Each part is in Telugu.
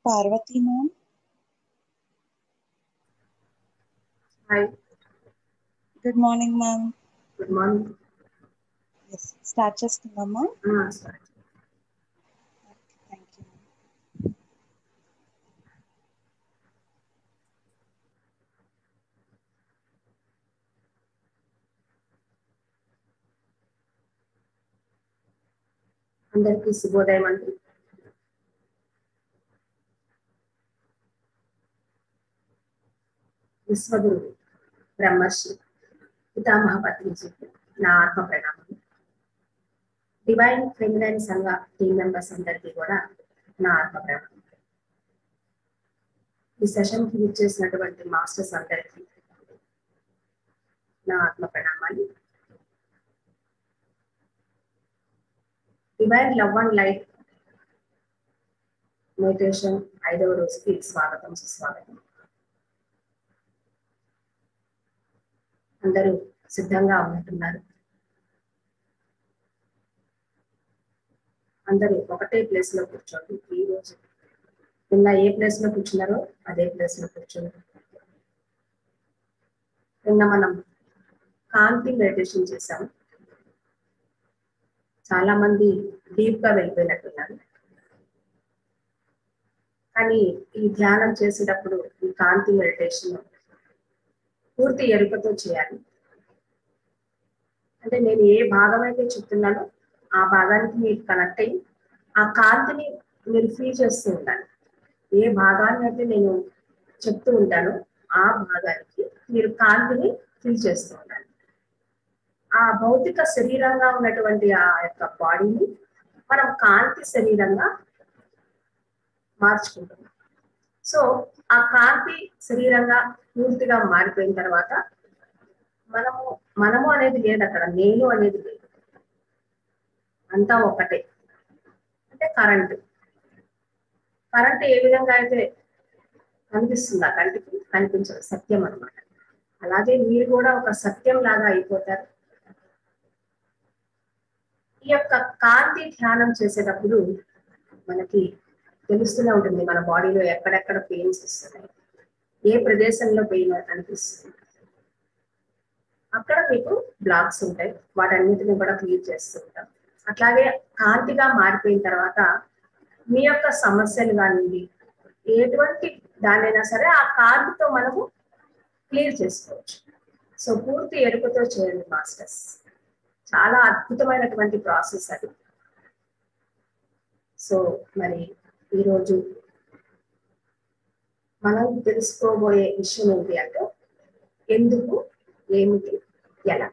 Parvati ma'am hi good morning ma'am good morning yes start చేసుకుందామా స్టార్ట్ థ్యాంక్ యూ అందరికీ శుభోదయం అండి విశ్వగురు బ్రహ్మర్షి పితామహ పత్రిజీకి నా ఆత్మ ప్రణామం డివైన్ ఫెమినైన్ సంఘ టీం మెంబర్స్ అందరికీ కూడా నా ఆత్మ ప్రణామం ఈ సెషన్ కి చేసినటువంటి మాస్టర్స్ అందరికీ నా ఆత్మ ప్రణామాలు divine love and light meditation ఐదవ రోజుకి స్వాగతం సుస్వాగతం అందరూ సిద్ధంగా ఉంటున్నారు అందరూ ఒకటే ప్లేస్ లో కూర్చోండి ఈ రోజు నిన్న ఏ ప్లేస్ లో కూర్చున్నారో అదే ప్లేస్ లో కూర్చోండి నిన్న మనం కాంతి మెడిటేషన్ చేశాము చాలా మంది డీప్ గా వెళ్ళిపోయినట్టున్నారు కానీ ఈ ధ్యానం చేసేటప్పుడు ఈ కాంతి మెడిటేషన్ పూర్తి ఎరుకతో చేయాలి అంటే నేను ఏ భాగం అయితే చెప్తున్నానో ఆ భాగానికి మీరు కనెక్ట్ అయ్యి ఆ కాంతిని మీరు ఫీల్ చేస్తూ ఉండాలి ఏ భాగాన్ని అయితే నేను చెప్తూ ఉంటానో ఆ భాగానికి మీరు కాంతిని ఫీల్ చేస్తూ ఉండాలి ఆ భౌతిక శరీరంగా ఉన్నటువంటి ఆ యొక్క బాడీని మనం కాంతి శరీరంగా మార్చుకుంటున్నాం సో ఆ కాంతి శరీరంగా పూర్తిగా మారిపోయిన తర్వాత మనము మనము అనేది లేదు అక్కడ నేను అనేది లేదు అంతా ఒకటే అంటే కరెంట్ కరెంట్ ఏ విధంగా అయితే కనిపిస్తుందా కంటికి కనిపించదు సత్యం అనమాట అలాగే మీరు కూడా ఒక సత్యం లాగా అయిపోతారు ఈ యొక్క కాంతి ధ్యానం చేసేటప్పుడు మనకి తెలుస్తూనే ఉంటుంది మన బాడీలో ఎక్కడెక్కడ పెయిన్స్ వస్తున్నాయి ఏ ప్రదేశంలో పెయిన్ అనిపిస్తుంది అక్కడ మీకు బ్లాక్స్ ఉంటాయి వాటన్నిటిని కూడా క్లియర్ చేస్తూ ఉంటాం అట్లాగే కాంతిగా మారిపోయిన తర్వాత మీ యొక్క సమస్యలు కానివ్వండి ఎటువంటి దానైనా సరే ఆ కాంతితో మనము క్లియర్ చేసుకోవచ్చు సో పూర్తి ఎరుకతో చేయండి మాస్టర్స్ చాలా అద్భుతమైనటువంటి ప్రాసెస్ అది సో మరి ఈరోజు మనం తెలుసుకోబోయే విషయం ఏంటి అంటే ఎందుకు ఏమిటి ఎలా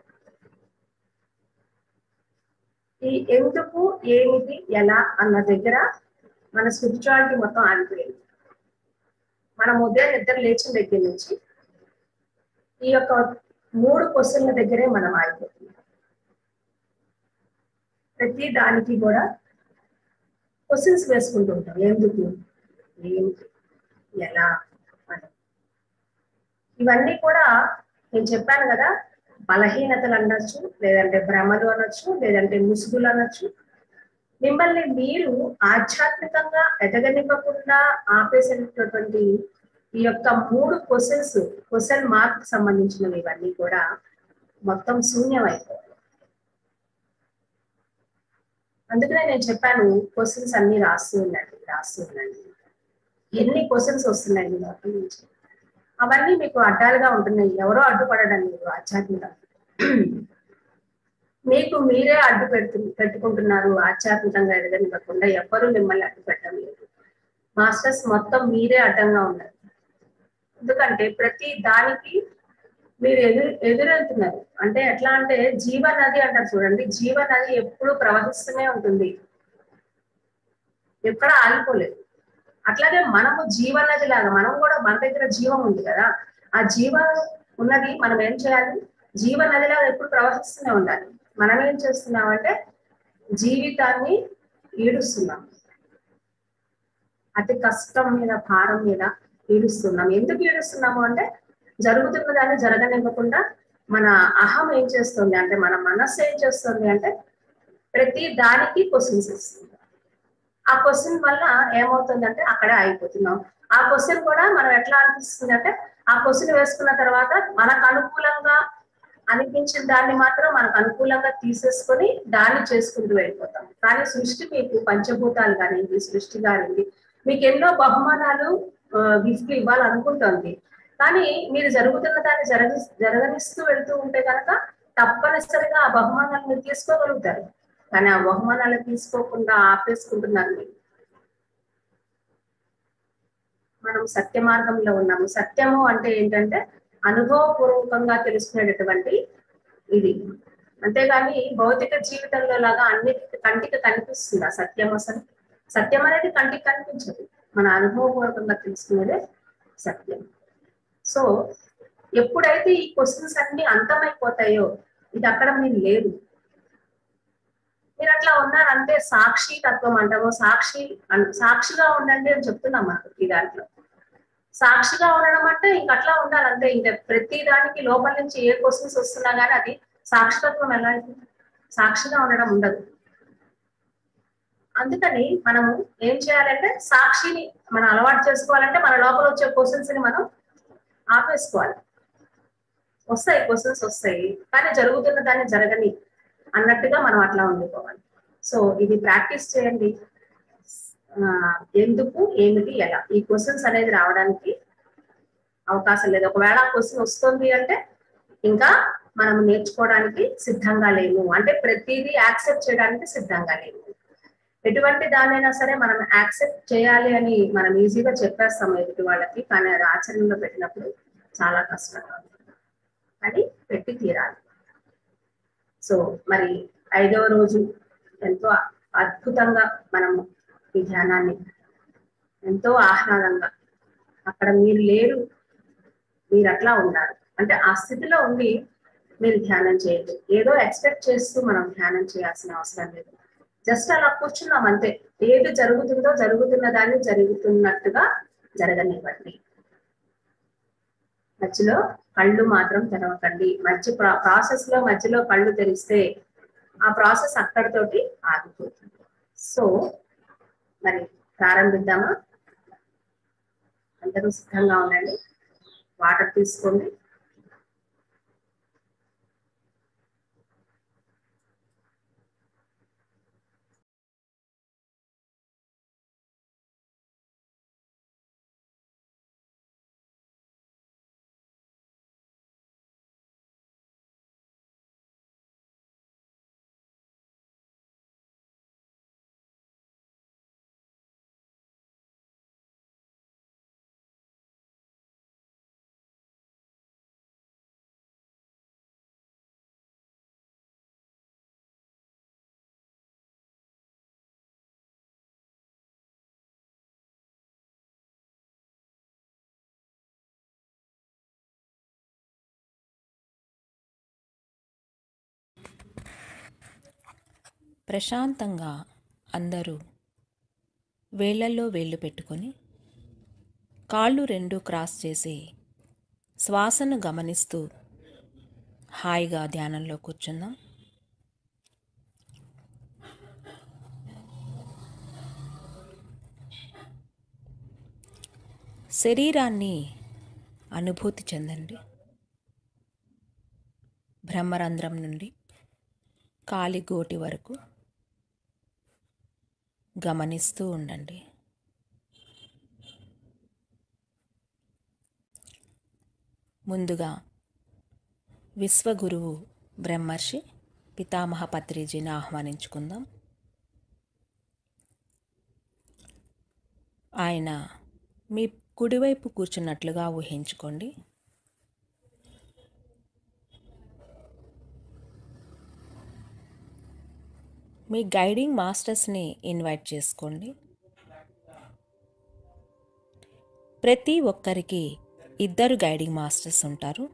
ఈ ఎందుకు ఏమిటి ఎలా అన్న దగ్గర మన స్పిరిచువాలిటీ మొత్తం ఆగిపోయింది మనం ఉదయం నిద్ర లేచిన దగ్గర నుంచి ఈ యొక్క మూడు క్వశ్చన్ల దగ్గరే మనం ఆగిపోతున్నాం ప్రతి దానికి కూడా క్వశ్చన్స్ వేసుకుంటూ ఉంటాం ఎందుకు ఏంటి ఎలా అని ఇవన్నీ కూడా నేను చెప్పాను కదా బలహీనతలు అనొచ్చు లేదంటే భ్రమలు అనొచ్చు లేదంటే ముసుగులు అనొచ్చు మిమ్మల్ని మీరు ఆధ్యాత్మికంగా ఎదగనివ్వకుండా ఆపేసినటువంటి ఈ యొక్క మూడు క్వశ్చన్స్ క్వశ్చన్ మార్క్ సంబంధించినవి ఇవన్నీ కూడా మొత్తం శూన్యం అయిపోవాలి అందుకనే నేను చెప్పాను క్వశ్చన్స్ అన్ని రాస్తూ ఉండండి రాస్తూ ఉండండి ఎన్ని క్వశ్చన్స్ వస్తున్నాయి మీ లోపల నుంచి అవన్నీ మీకు అడ్డాలుగా ఉంటున్నాయి ఎవరో అడ్డుపడడం లేదు ఆధ్యాత్మిక మీకు మీరే అడ్డు పెడుతు పెట్టుకుంటున్నారు ఆధ్యాత్మికంగా ఎదగనివ్వకుండా ఎవ్వరూ మిమ్మల్ని అడ్డు పెట్టడం లేదు మాస్టర్స్ మొత్తం మీరే అడ్డంగా ఉన్నారు ఎందుకంటే ప్రతి దానికి మీరు ఎదురు ఎదురెళ్తున్నారు అంటే ఎట్లా అంటే జీవ నది అంటారు చూడండి జీవ నది ఎప్పుడు ప్రవహిస్తూనే ఉంటుంది ఎక్కడ ఆగిపోలేదు అట్లాగే మనము జీవనది లాగా మనం కూడా మన దగ్గర జీవం ఉంది కదా ఆ జీవం ఉన్నది మనం ఏం చేయాలి జీవనదిలాగా ఎప్పుడు ప్రవహిస్తూనే ఉండాలి మనం ఏం చేస్తున్నామంటే జీవితాన్ని ఈడుస్తున్నాం అతి కష్టం మీద భారం మీద ఈడుస్తున్నాం ఎందుకు ఈడుస్తున్నాము అంటే జరుగుతున్న దాన్ని జరగనివ్వకుండా మన అహం ఏం చేస్తుంది అంటే మన మనస్సు ఏం చేస్తుంది అంటే ప్రతి దానికి క్వశ్చన్స్ ఇస్తుంది ఆ క్వశ్చన్ వల్ల ఏమవుతుందంటే అక్కడే అయిపోతున్నాం ఆ క్వశ్చన్ కూడా మనం ఎట్లా అనిపిస్తుంది అంటే ఆ క్వశ్చన్ వేసుకున్న తర్వాత మనకు అనుకూలంగా అనిపించిన దాన్ని మాత్రం మనకు అనుకూలంగా తీసేసుకొని దాన్ని చేసుకుంటూ వెళ్ళిపోతాం కానీ సృష్టి మీకు పంచభూతాలు కానివ్వండి సృష్టి కానివ్వండి మీకు ఎన్నో బహుమానాలు గిఫ్ట్లు ఇవ్వాలనుకుంటుంది కానీ మీరు జరుగుతున్న దాన్ని జరగ జరగనిస్తూ వెళ్తూ ఉంటే కనుక తప్పనిసరిగా ఆ బహుమానాలు మీరు తీసుకోగలుగుతారు కానీ ఆ బహుమానాలు తీసుకోకుండా ఆపేసుకుంటున్నారు మీరు మనం సత్య మార్గంలో ఉన్నాము సత్యము అంటే ఏంటంటే అనుభవపూర్వకంగా తెలుసుకునేటటువంటి ఇది అంతేగాని భౌతిక జీవితంలో లాగా అన్ని కంటికి కనిపిస్తుంది ఆ సత్యం అసలు సత్యం అనేది కంటికి కనిపించదు మన అనుభవపూర్వకంగా తెలుసుకునేదే సత్యం సో ఎప్పుడైతే ఈ క్వశ్చన్స్ అన్ని అంతమైపోతాయో ఇది అక్కడ మీరు లేదు మీరు అట్లా ఉన్నారంటే సాక్షి తత్వం అంటాము సాక్షి సాక్షిగా ఉండండి అని చెప్తున్నాం మనకు ఈ దాంట్లో సాక్షిగా ఉండడం అంటే ఇంక అట్లా ఉండాలంటే ఇంకా ప్రతి దానికి లోపల నుంచి ఏ క్వశ్చన్స్ వస్తున్నా కానీ అది సాక్షితత్వం ఎలా అవుతుంది సాక్షిగా ఉండడం ఉండదు అందుకని మనము ఏం చేయాలంటే సాక్షిని మనం అలవాటు చేసుకోవాలంటే మన లోపల వచ్చే క్వశ్చన్స్ ని మనం ఆపేసుకోవాలి వస్తాయి క్వశ్చన్స్ వస్తాయి కానీ జరుగుతున్న దాన్ని జరగని అన్నట్టుగా మనం అట్లా ఉండిపోవాలి సో ఇది ప్రాక్టీస్ చేయండి ఎందుకు ఏమిటి ఎలా ఈ క్వశ్చన్స్ అనేది రావడానికి అవకాశం లేదు ఒకవేళ క్వశ్చన్ వస్తుంది అంటే ఇంకా మనం నేర్చుకోవడానికి సిద్ధంగా లేము అంటే ప్రతిదీ యాక్సెప్ట్ చేయడానికి సిద్ధంగా లేము ఎటువంటి దానైనా సరే మనం యాక్సెప్ట్ చేయాలి అని మనం ఈజీగా చెప్పేస్తాం ఎదుటి వాళ్ళకి కానీ అది ఆచరణలో పెట్టినప్పుడు చాలా కష్టంగా ఉంటుంది అని పెట్టి తీరాలి సో మరి ఐదవ రోజు ఎంతో అద్భుతంగా మనము ఈ ధ్యానాన్ని ఎంతో ఆహ్లాదంగా అక్కడ మీరు లేరు మీరు అట్లా ఉన్నారు అంటే ఆ స్థితిలో ఉండి మీరు ధ్యానం చేయండి ఏదో ఎక్స్పెక్ట్ చేస్తూ మనం ధ్యానం చేయాల్సిన అవసరం లేదు జస్ట్ అలా కూర్చున్నాం అంతే ఏది జరుగుతుందో జరుగుతున్న దాన్ని జరుగుతున్నట్టుగా జరగనివ్వండి మధ్యలో కళ్ళు మాత్రం తెరవకండి మధ్య ప్రాసెస్ లో మధ్యలో కళ్ళు తెరిస్తే ఆ ప్రాసెస్ అక్కడితోటి ఆగిపోతుంది సో మరి ప్రారంభిద్దామా అందరూ సిద్ధంగా ఉండండి వాటర్ తీసుకోండి ప్రశాంతంగా అందరూ వేళ్ళల్లో వేళ్ళు పెట్టుకొని కాళ్ళు రెండు క్రాస్ చేసి శ్వాసను గమనిస్తూ హాయిగా ధ్యానంలో కూర్చుందాం శరీరాన్ని అనుభూతి చెందండి బ్రహ్మరంధ్రం నుండి కాలిగోటి వరకు గమనిస్తూ ఉండండి ముందుగా విశ్వగురువు బ్రహ్మర్షి పితామహ పత్రిజీని ఆహ్వానించుకుందాం ఆయన మీ కుడివైపు కూర్చున్నట్లుగా ఊహించుకోండి మీ గైడింగ్ మాస్టర్స్ని ఇన్వైట్ చేసుకోండి ప్రతి ఒక్కరికి ఇద్దరు గైడింగ్ మాస్టర్స్ ఉంటారు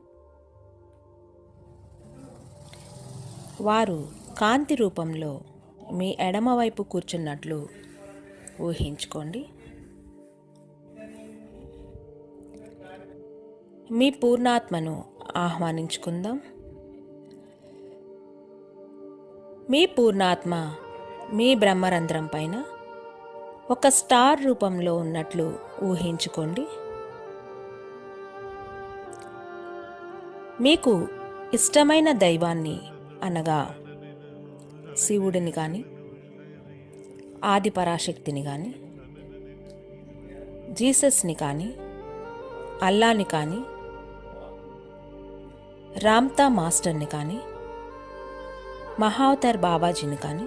వారు కాంతి రూపంలో మీ ఎడమవైపు కూర్చున్నట్లు ఊహించుకోండి మీ పూర్ణాత్మను ఆహ్వానించుకుందాం మీ పూర్ణాత్మ మీ బ్రహ్మరంధ్రం పైన ఒక స్టార్ రూపంలో ఉన్నట్లు ఊహించుకోండి మీకు ఇష్టమైన దైవాన్ని అనగా శివుడిని కానీ ఆది పరాశక్తిని కానీ జీసస్ని కానీ అల్లాని కానీ రామ్తా మాస్టర్ని కానీ మహావతార్ బాబాజీని కానీ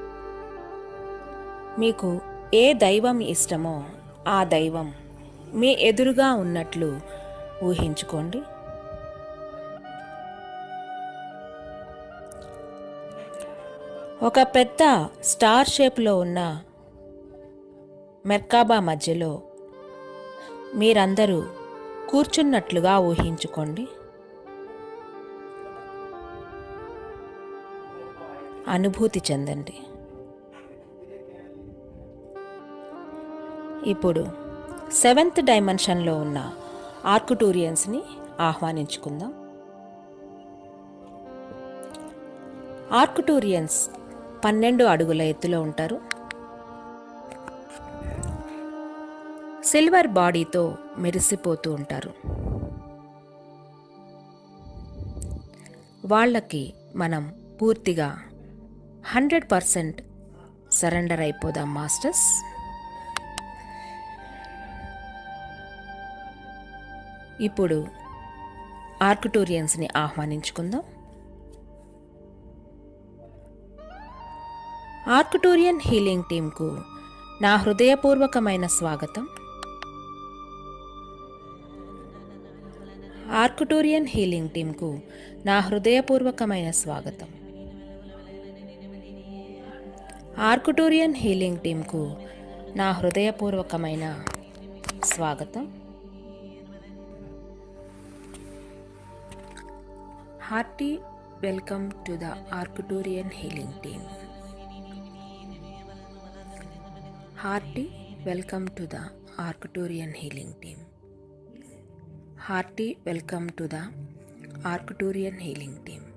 మీకు ఏ దైవం ఇష్టమో ఆ దైవం మీ ఎదురుగా ఉన్నట్లు ఊహించుకోండి ఒక పెద్ద స్టార్ షేప్లో ఉన్న మెర్కాబా మధ్యలో మీరందరూ కూర్చున్నట్లుగా ఊహించుకోండి అనుభూతి చెందండి ఇప్పుడు సెవెంత్ డైమెన్షన్లో ఉన్న ఆర్కుటూరియన్స్ని ఆహ్వానించుకుందాం ఆర్కుటూరియన్స్ పన్నెండు అడుగుల ఎత్తులో ఉంటారు సిల్వర్ బాడీతో మెరిసిపోతూ ఉంటారు వాళ్ళకి మనం పూర్తిగా హండ్రెడ్ పర్సెంట్ సరెండర్ అయిపోదాం మాస్టర్స్ ఇప్పుడు ఆర్కుటోరియన్స్ని ఆహ్వానించుకుందాం ఆర్కుటోరియన్ హీలింగ్ టీంకు నా హృదయపూర్వకమైన స్వాగతం ఆర్కుటోరియన్ హీలింగ్ టీంకు నా హృదయపూర్వకమైన స్వాగతం ఆర్కుటోరియన్ హీలింగ్ టీంకు నా హృదయపూర్వకమైన స్వాగతం hearty welcome to the Arcturian healing team hearty welcome to the Arcturian healing team hearty welcome to the Arcturian healing team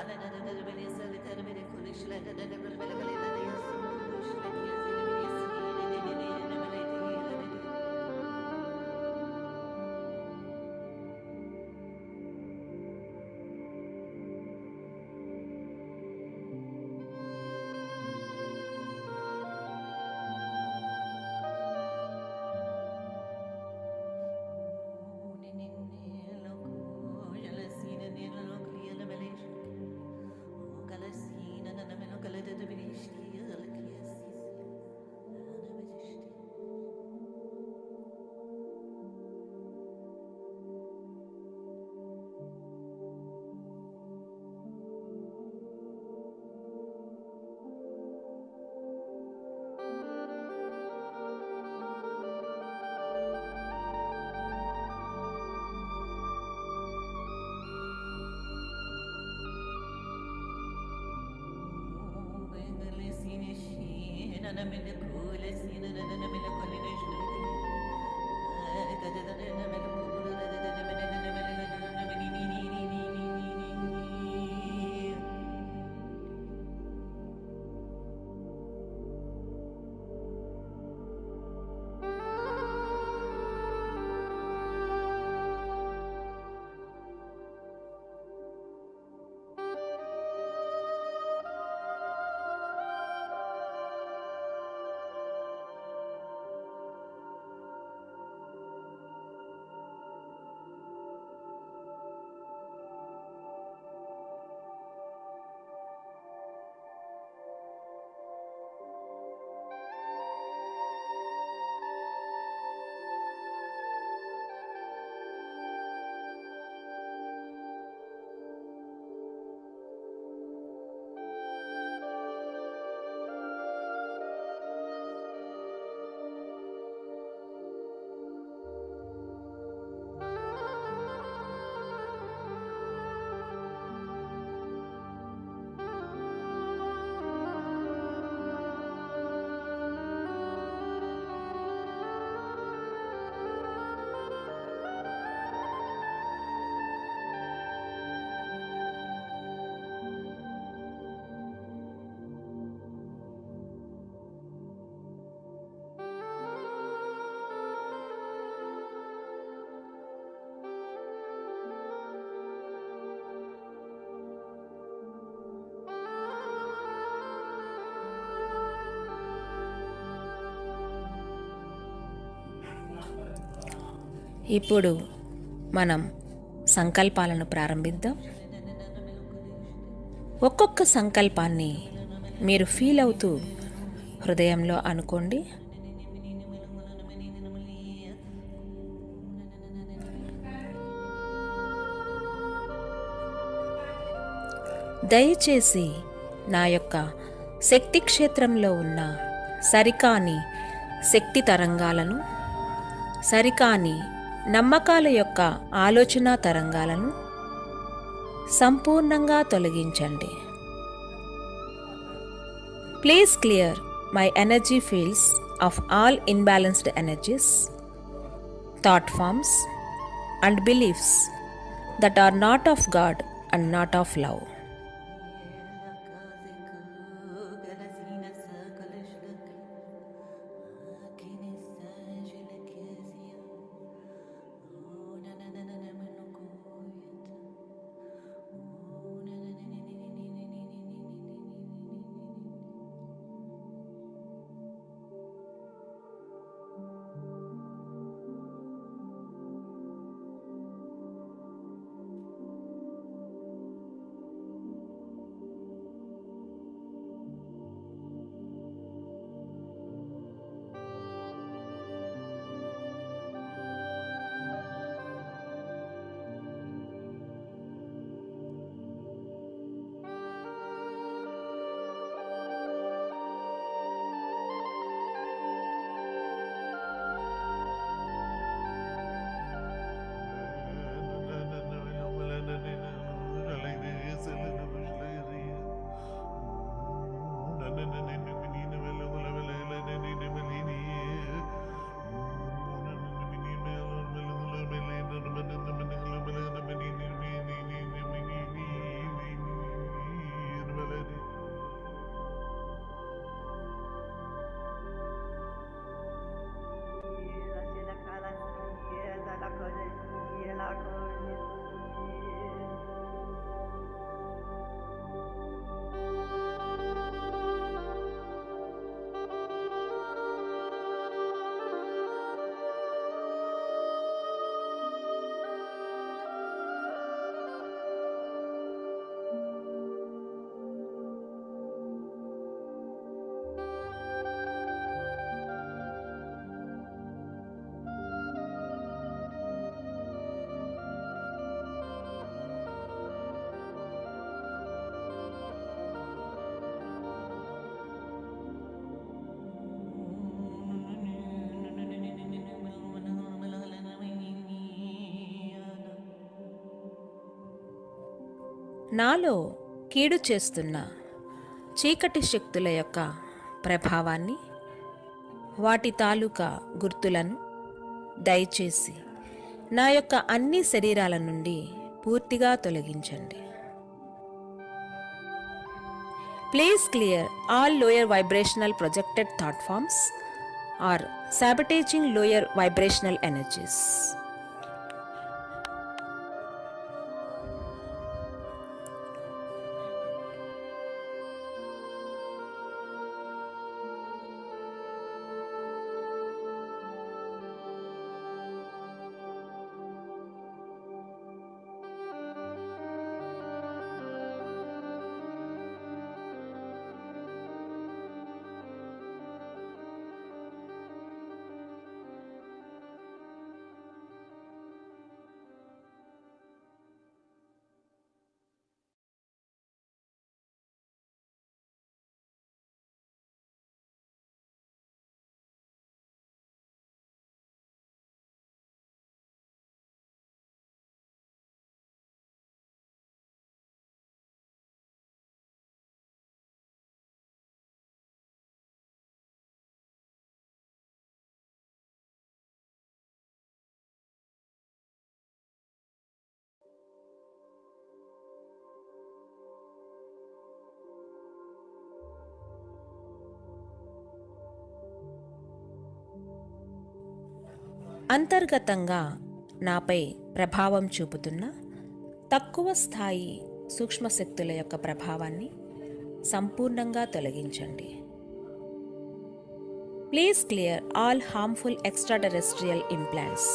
ఇప్పుడు మనం సంకల్పాలను ప్రారంభిద్దాం ఒక్కొక్క సంకల్పాన్ని మీరు ఫీల్ అవుతూ హృదయంలో అనుకోండి దయచేసి నా యొక్క శక్తి క్షేత్రంలో ఉన్న సరికాని శక్తి తరంగాలను సరికాని నమ్మకాల యొక్క ఆలోచన తరంగాలను సంపూర్ణంగా తొలగించండి please clear my energy fields of all imbalanced energies thought forms and beliefs that are not of God and not of love నాలో కీడు చేస్తున్న చీకటి శక్తుల యొక్క ప్రభావాన్ని వాటి తాలూకా గుర్తులను దయచేసి నా యొక్క అన్ని శరీరాల నుండి పూర్తిగా తొలగించండి please clear all lower vibrational projected thought forms or sabotaging lower vibrational energies అంతర్గతంగా నాపై ప్రభావం చూపుతున్న తక్కువ స్థాయి సూక్ష్మశక్తుల యొక్క ప్రభావాన్ని సంపూర్ణంగా తొలగించండి please clear all harmful extraterrestrial implants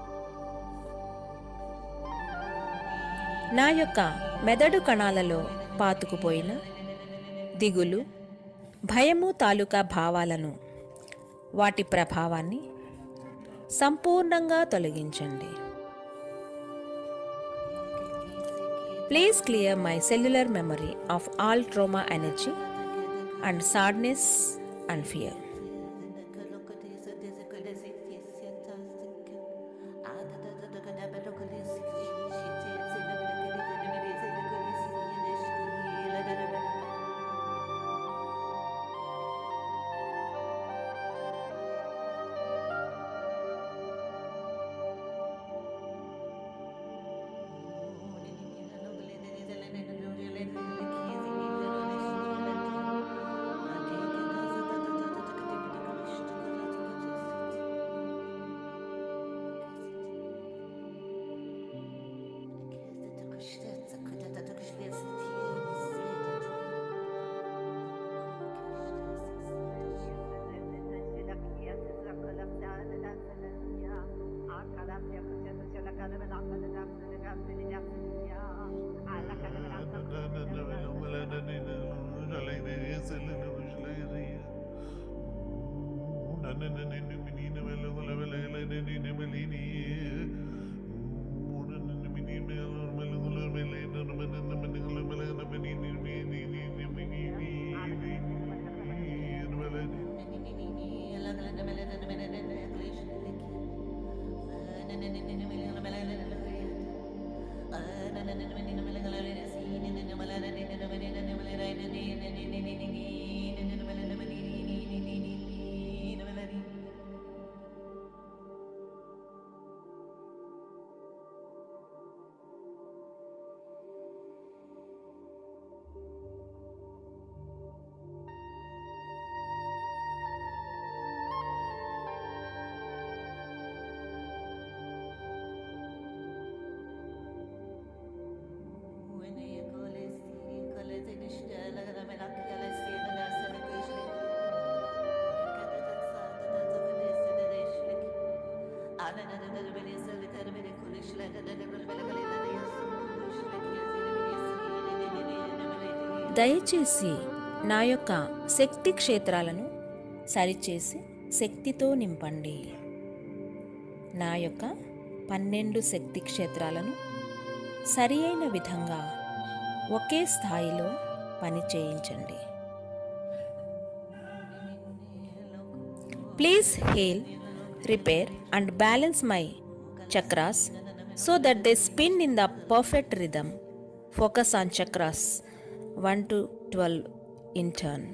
నా యొక్క మెదడు కణాలలో పాతుకుపోయిన దిగులు భయము తాలూకా భావాలను వాటి ప్రభావాన్ని సంపూర్ణంగా తొలగించండి please clear my cellular memory of all trauma energy and sadness and fear దయచేసి నా యొక్క శక్తి క్షేత్రాలను సరిచేసి శక్తితో నింపండి నా యొక్క పన్నెండు శక్తి క్షేత్రాలను సరి అయిన విధంగా ఒకే స్థాయిలో పని చేయించండి please heal repair and balance my chakras so that they spin in the perfect rhythm focus on chakras 1 to 12 in turn.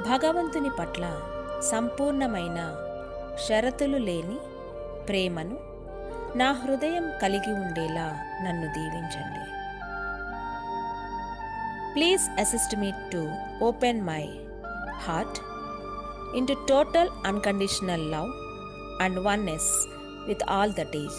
భగవంతుని పట్ల సంపూర్ణమైన షరతులు లేని ప్రేమను నా హృదయం కలిగి ఉండేలా నన్ను దీవించండి please assist me to open my heart into total unconditional love and oneness with all that is.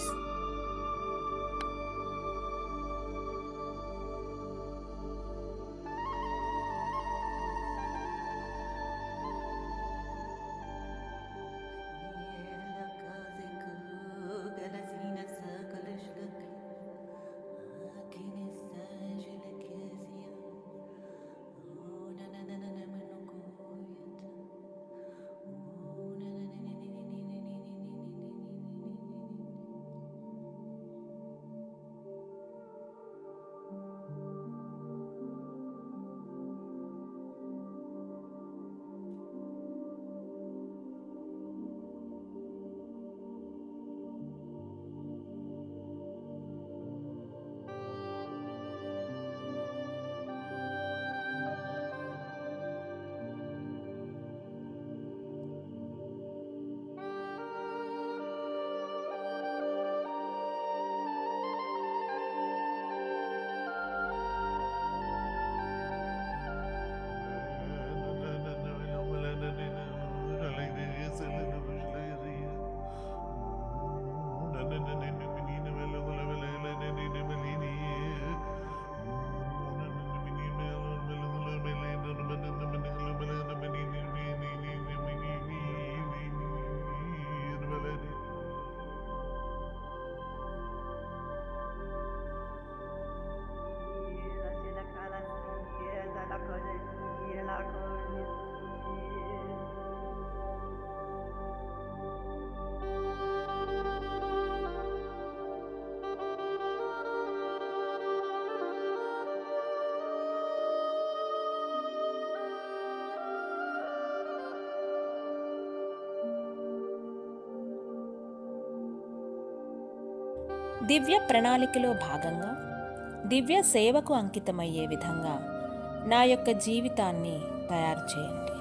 దివ్య ప్రణాళికలో భాగంగా దివ్య సేవకు అంకితమయ్యే విధంగా నా యొక్క జీవితాన్ని తయారు చేయండి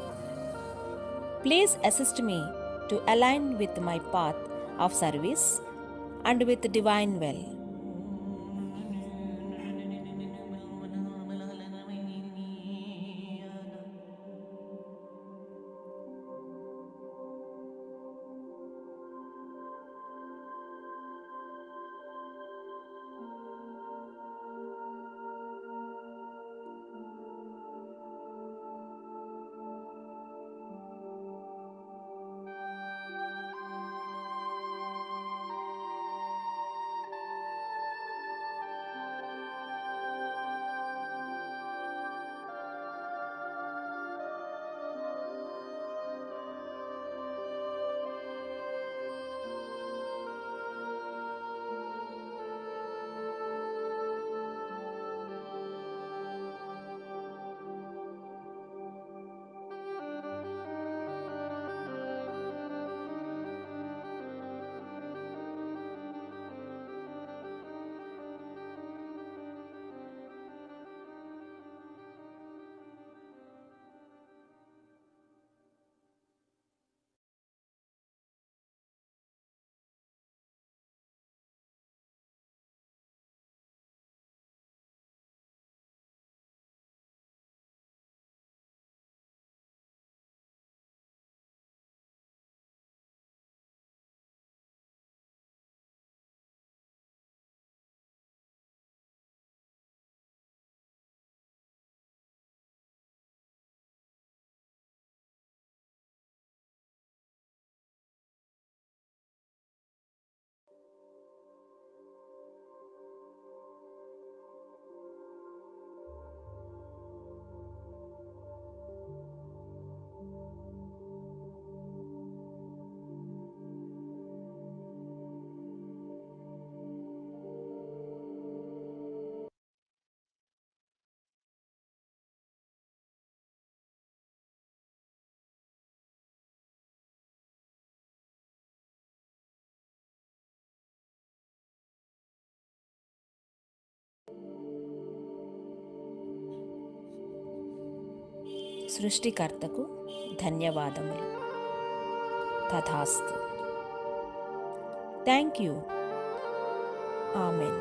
please assist me to align with my path of service and with divine will సృష్టికర్తకు ధన్యవాదములు తథాస్తు థ్యాంక్ యూ ఆమెన్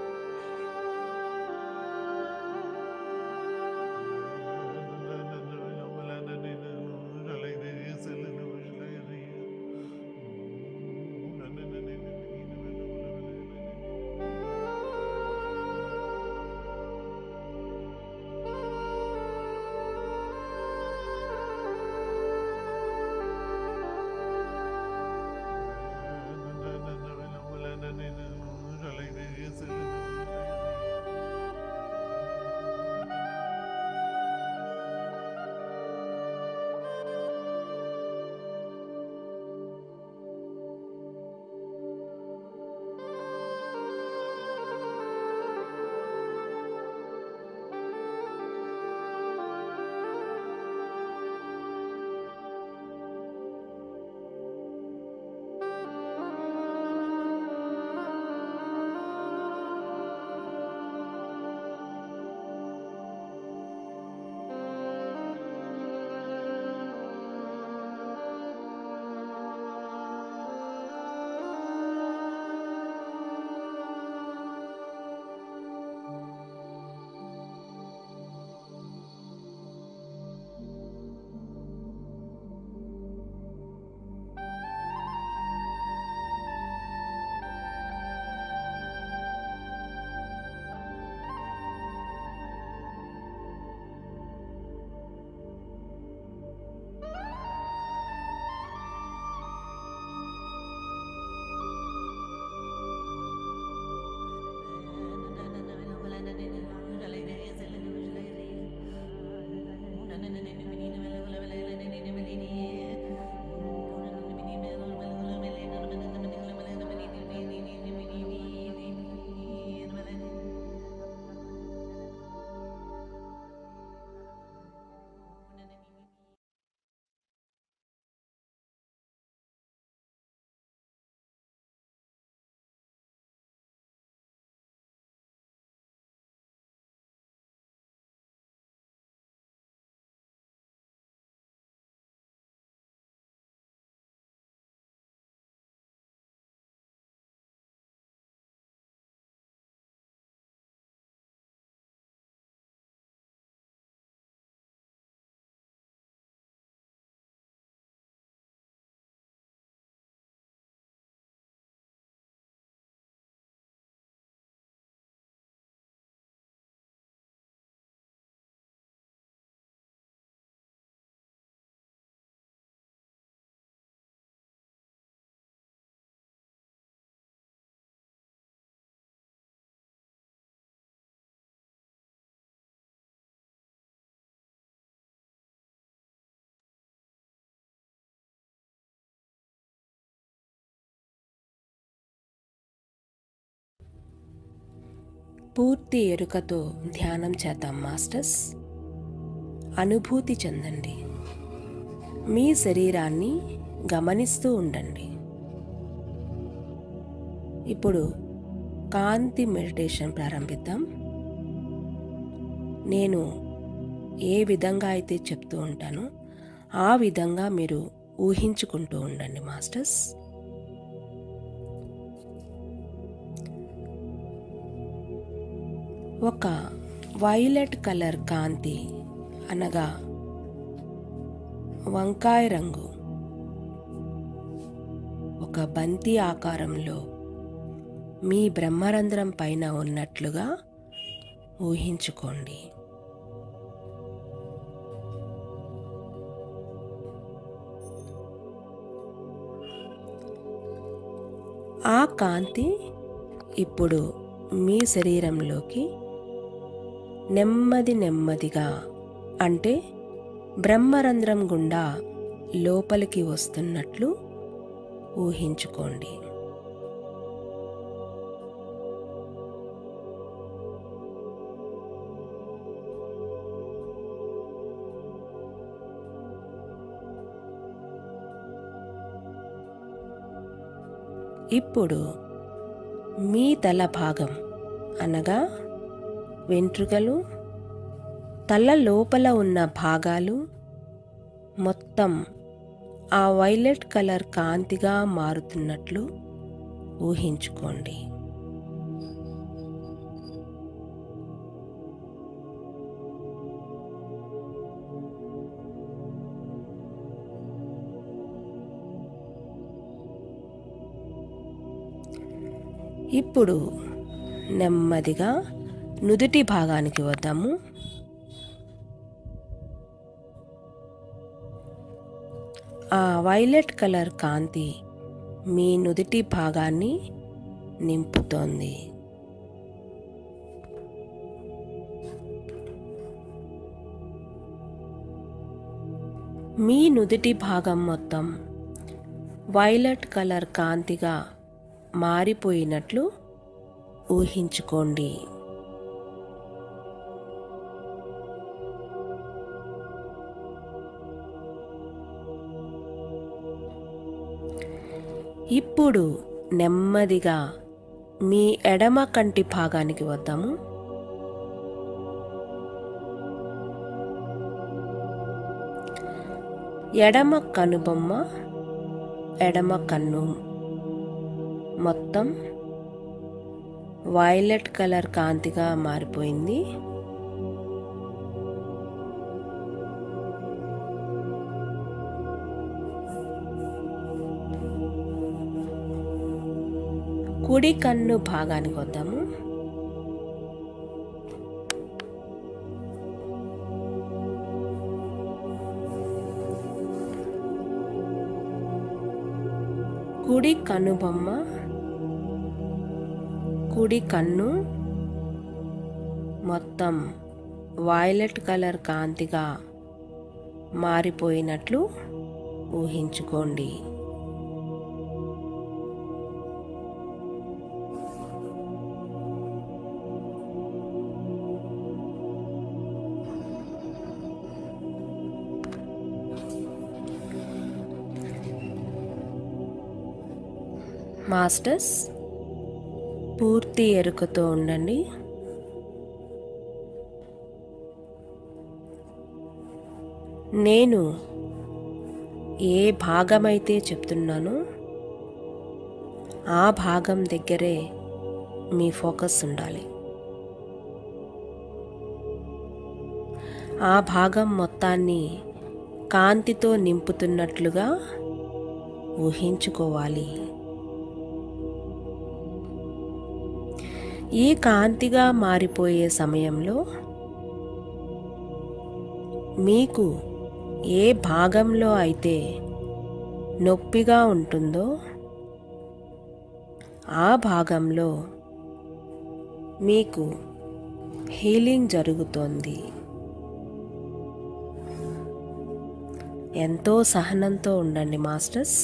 పూర్తి ఎరుకతో ధ్యానం చేద్దాం మాస్టర్స్ అనుభూతి చెందండి మీ శరీరాన్ని గమనిస్తూ ఉండండి ఇప్పుడు కాంతి మెడిటేషన్ ప్రారంభిద్దాం నేను ఏ విధంగా అయితే చెప్తూ ఉంటానో ఆ విధంగా మీరు ఊహించుకుంటూ ఉండండి మాస్టర్స్ ఒక వైలెట్ కలర్ కాంతి అనగా వంకాయ రంగు ఒక బంతి ఆకారంలో మీ బ్రహ్మరంధ్రం పైన ఉన్నట్లుగా ఊహించుకోండి ఆ కాంతి ఇప్పుడు మీ శరీరంలోకి నెమ్మది నెమ్మదిగా అంటే బ్రహ్మరంధ్రం గుండా లోపలికి వస్తున్నట్లు ఊహించుకోండి ఇప్పుడు మీ తల భాగం అనగా వెంట్రుకలు తల లోపల ఉన్న భాగాలు మొత్తం ఆ వైలెట్ కలర్ కాంతిగా మారుతున్నట్లు ఊహించుకోండి ఇప్పుడు నెమ్మదిగా నుదుటి భాగానికి వద్దాము ఆ వైలెట్ కలర్ కాంతి మీ నుదిటి భాగాన్ని నింపుతోంది మీ నుదిటి భాగం మొత్తం వైలెట్ కలర్ కాంతిగా మారిపోయినట్లు ఊహించుకోండి ఇప్పుడు నెమ్మదిగా మీ ఎడమ కంటి భాగానికి వద్దాము ఎడమ కనుబొమ్మ ఎడమ కన్ను మొత్తం వైలెట్ కలర్ కాంతిగా మారిపోయింది కుడి కన్ను భాగానికి వద్దాము కుడి కనుబొమ్మ కుడి కన్ను మొత్తం వైలెట్ కలర్ కాంతిగా మారిపోయినట్లు ఊహించుకోండి మాస్టర్స్ పూర్తి ఎరుకతో ఉండండి నేను ఏ భాగమైతే చెప్తున్నానో ఆ భాగం దగ్గరే మీ ఫోకస్ ఉండాలి ఆ భాగం మొత్తాన్ని కాంతితో నింపుతున్నట్లుగా ఊహించుకోవాలి ఈ కాంతిగా మారిపోయే సమయంలో మీకు ఏ భాగంలో అయితే నొప్పిగా ఉంటుందో ఆ భాగంలో మీకు హీలింగ్ జరుగుతోంది ఎంతో సహనంతో ఉండండి మాస్టర్స్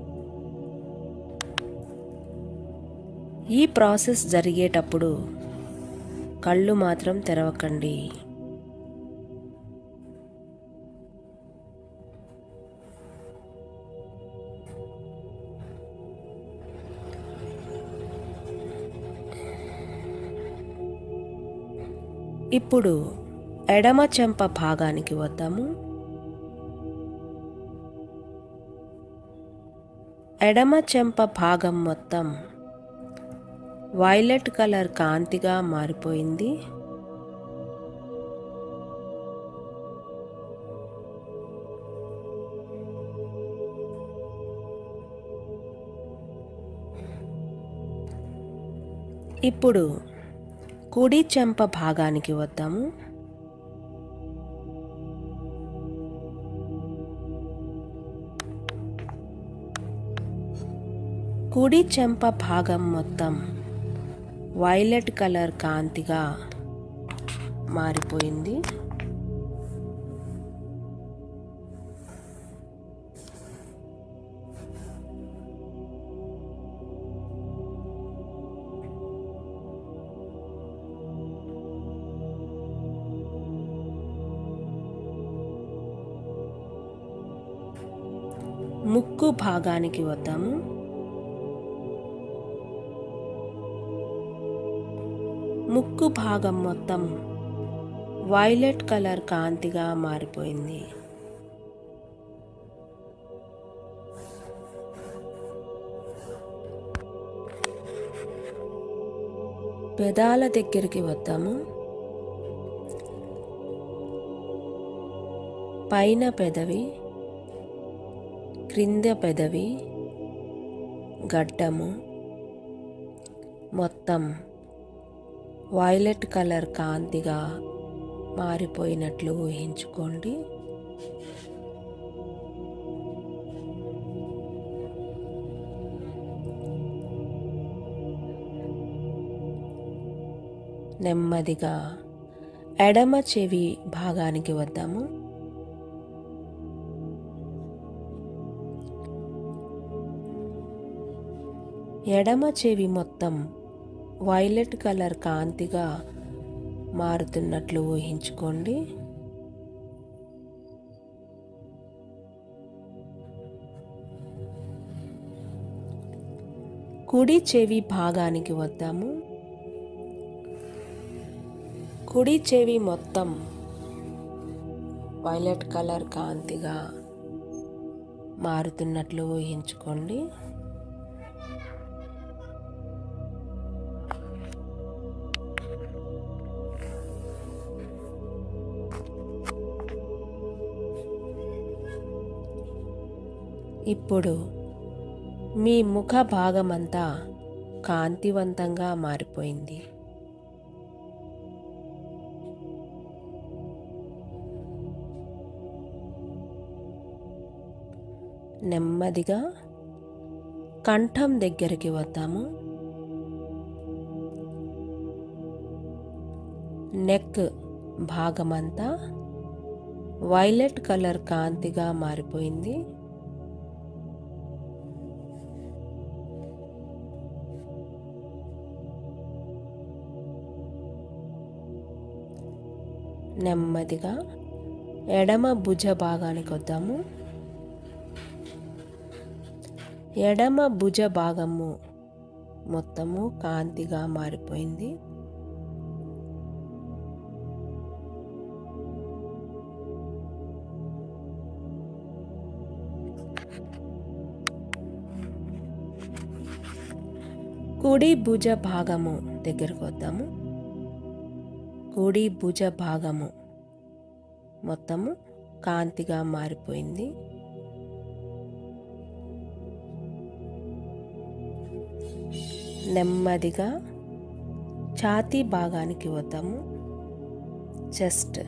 ఈ ప్రాసెస్ జరిగేటప్పుడు కళ్ళు మాత్రం తెరవకండి ఇప్పుడు ఎడమ చెంప భాగానికి వద్దాము ఎడమ చెంప భాగం మొత్తం వైలెట్ కలర్ కాంతిగా మారిపోయింది ఇప్పుడు కుడి చెంప భాగానికి వద్దాము కుడి చెంప భాగం మొత్తం వైలెట్ కలర్ కాంతిగా మారిపోయింది ముక్కు భాగానికి వద్దాము ముక్కు భాగం మొత్తం వైలెట్ కలర్ కాంతిగా మారిపోయింది పెదాల దగ్గరికి వద్దాము పైన పెదవి క్రింద పెదవి గడ్డము మొత్తం వైలెట్ కలర్ కాంతిగా మారిపోయినట్లు ఊహించుకోండి నెమ్మదిగా ఎడమ చెవి భాగానికి వద్దాము ఎడమ చెవి మొత్తం వైలెట్ కలర్ కాంతిగా మారుతున్నట్లు ఊహించుకోండి కుడి చెవి భాగానికి వద్దాము కుడి చెవి మొత్తం వైలెట్ కలర్ కాంతిగా మారుతున్నట్లు ఊహించుకోండి ఇప్పుడు మీ ముఖ భాగమంతా కాంతివంతంగా మారిపోయింది నెమ్మదిగా కంఠం దగ్గరికి వద్దాము నెక్ భాగమంతా వైలెట్ కలర్ కాంతిగా మారిపోయింది నెమ్మదిగా ఎడమ భుజ భాగానికి వద్దాము ఎడమ భుజ భాగము మొత్తము కాంతిగా మారిపోయింది కుడి భుజ భాగము దగ్గరకు వద్దాము కుడి భుజ భాగము మొత్తము కాంతిగా మారిపోయింది నెమ్మదిగా ఛాతీ భాగానికి వద్దాము చెస్ట్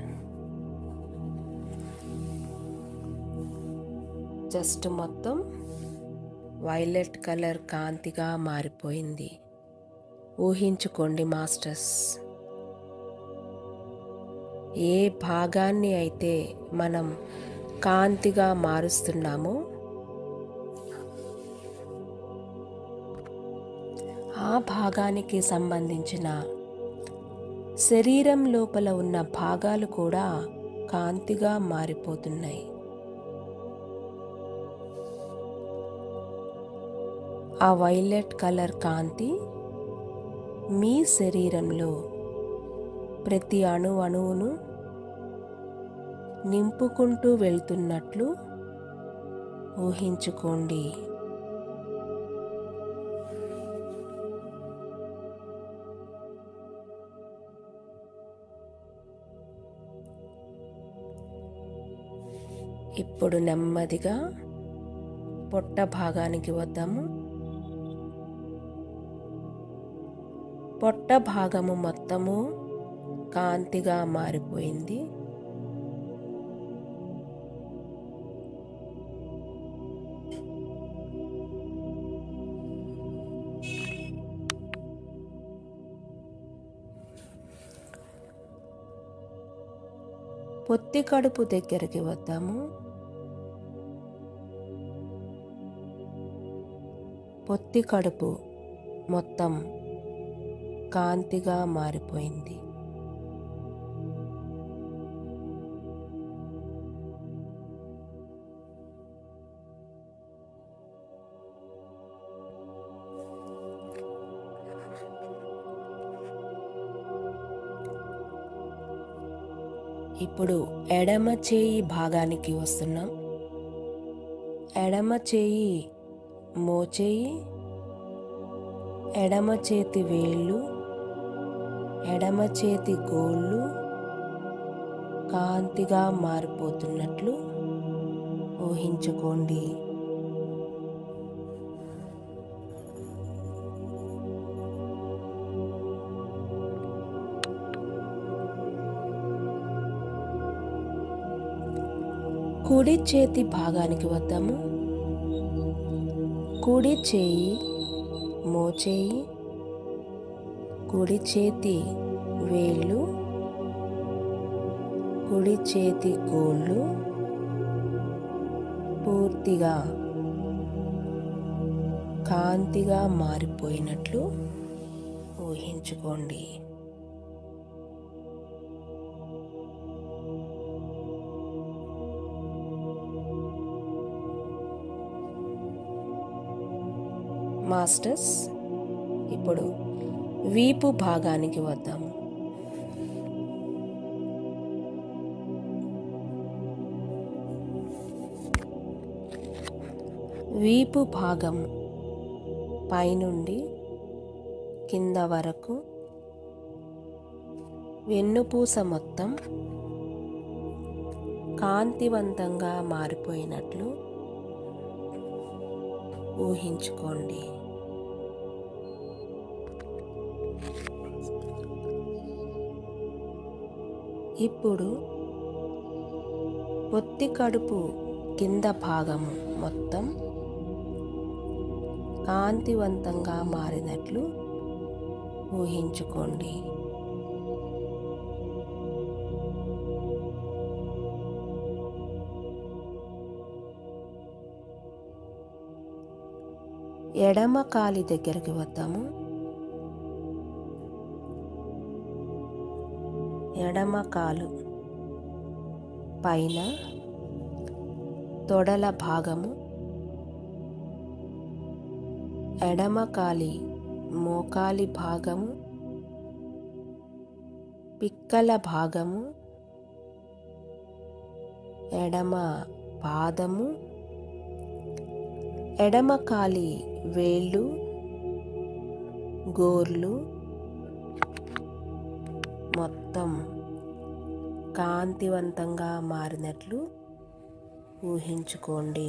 చెస్ట్ మొత్తం వైలెట్ కలర్ కాంతిగా మారిపోయింది ఊహించుకోండి మాస్టర్స్ ఏ భాగాన్ని అయితే మనం కాంతిగా మారుస్తున్నామో ఆ భాగానికి సంబంధించిన శరీరం లోపల ఉన్న భాగాలు కూడా కాంతిగా మారిపోతున్నాయి ఆ వైలెట్ కలర్ కాంతి మీ శరీరంలో ప్రతి అణు అణువును నింపుకుంటూ వెళ్తున్నట్లు ఊహించుకోండి ఇప్పుడు నెమ్మదిగా పొట్ట భాగానికి వద్దాము పొట్ట భాగము మొత్తము కాంతిగా మారిపోయింది పొత్తి కడుపు దగ్గరికి వద్దాము పొత్తి కడుపు మొత్తం కాంతిగా మారిపోయింది ఇప్పుడు ఎడమ చేయి భాగానికి వస్తున్నాం ఎడమ చేయి మోచేయి ఎడమ చేతి వేళ్ళు ఎడమ చేతి గోళ్ళు కాంతిగా మారిపోతున్నట్లు ఊహించుకోండి కుడి చేతి భాగానికి వద్దాము కుడి చేయి మోచేయి కుడి చేతి వేళ్ళు కుడి చేతి గోళ్ళు పూర్తిగా కాంతిగా మారిపోయినట్లు ఊహించుకోండి మాస్టర్స్ ఇప్పుడు వీపు భాగానికి వద్దాము వీపు భాగం పైనుండి కింద వరకు వెన్నుపూస మొత్తం కాంతివంతంగా మారిపోయినట్లు ఊహించుకోండి ఇప్పుడు పొత్తి కడుపు కింద భాగము మొత్తం కాంతివంతంగా మారినట్లు ఊహించుకోండి ఎడమ కాలి దగ్గరికి వద్దాము ఎడమ కాలు పైన తొడల భాగము ఎడమ కాలి మోకాలి భాగము పిక్కల భాగము ఎడమ పాదము ఎడమ కాలి వేళ్ళు గోర్లు మొత్తం కాంతివంతంగా మారినట్లు ఊహించుకోండి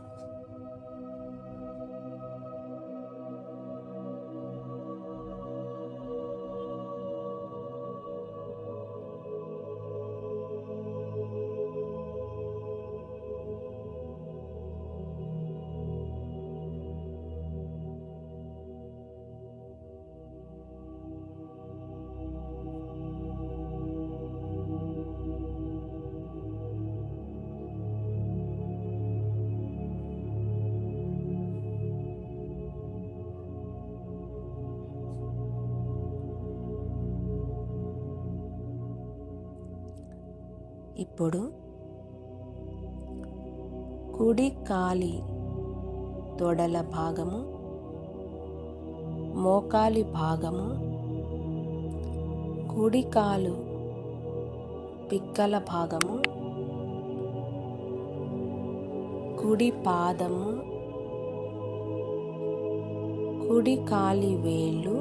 ఇప్పుడు కుడి కాలి తొడల భాగము మోకాలి భాగము కుడి కాలు పిక్కల భాగము కుడి పాదము కుడి కాలి వేళ్ళు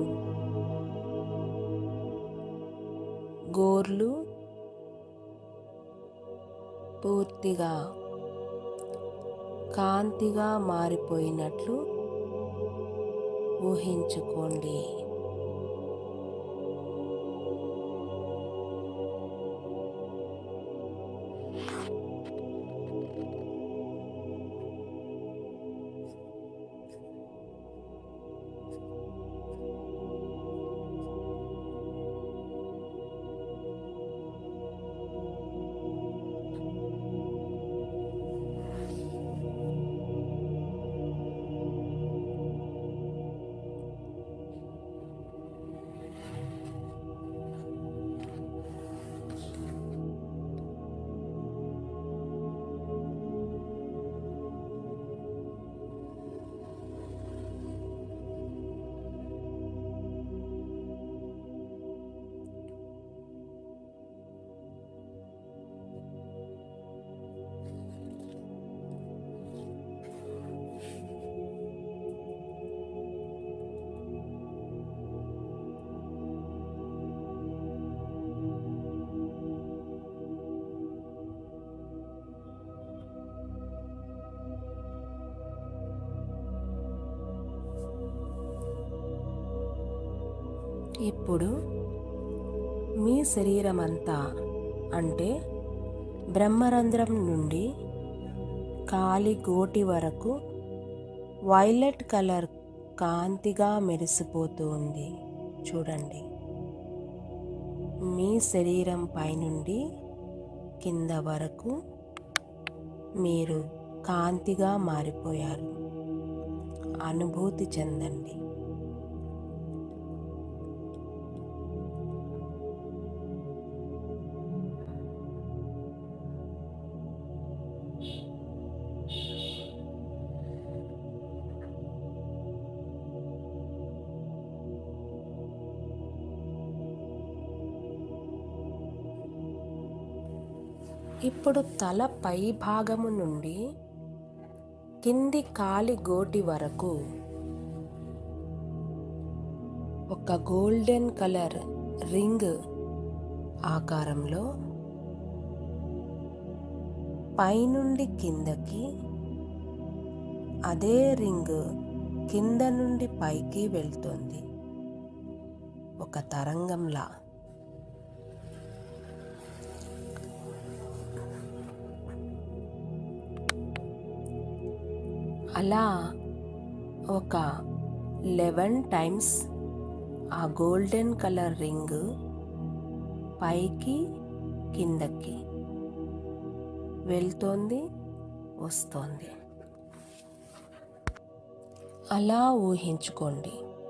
గోర్లు పూర్తిగా కాంతిగా మారిపోయినట్లు ఊహించుకోండి ఇప్పుడు మీ శరీరం అంతా అంటే బ్రహ్మరంధ్రం నుండి కాలి గోటి వరకు వైలెట్ కలర్ కాంతిగా మెరిసిపోతూ ఉంది చూడండి మీ శరీరం పైనుండి కింద వరకు మీరు కాంతిగా మారిపోయారు అనుభూతి చెందండి ఇప్పుడు తల పై భాగము నుండి కింది కాలి గోటి వరకు ఒక గోల్డెన్ కలర్ రింగ్ ఆకారంలో పైనుండి కిందకి అదే రింగ్ కింద నుండి పైకి వెళ్తుంది ఒక తరంగంలా అలా ఒక లెవెన్ టైమ్స్ ఆ గోల్డెన్ కలర్ రింగ్ పైకి కిందకి వెళ్తోంది వస్తోంది అలా ఊహించుకోండి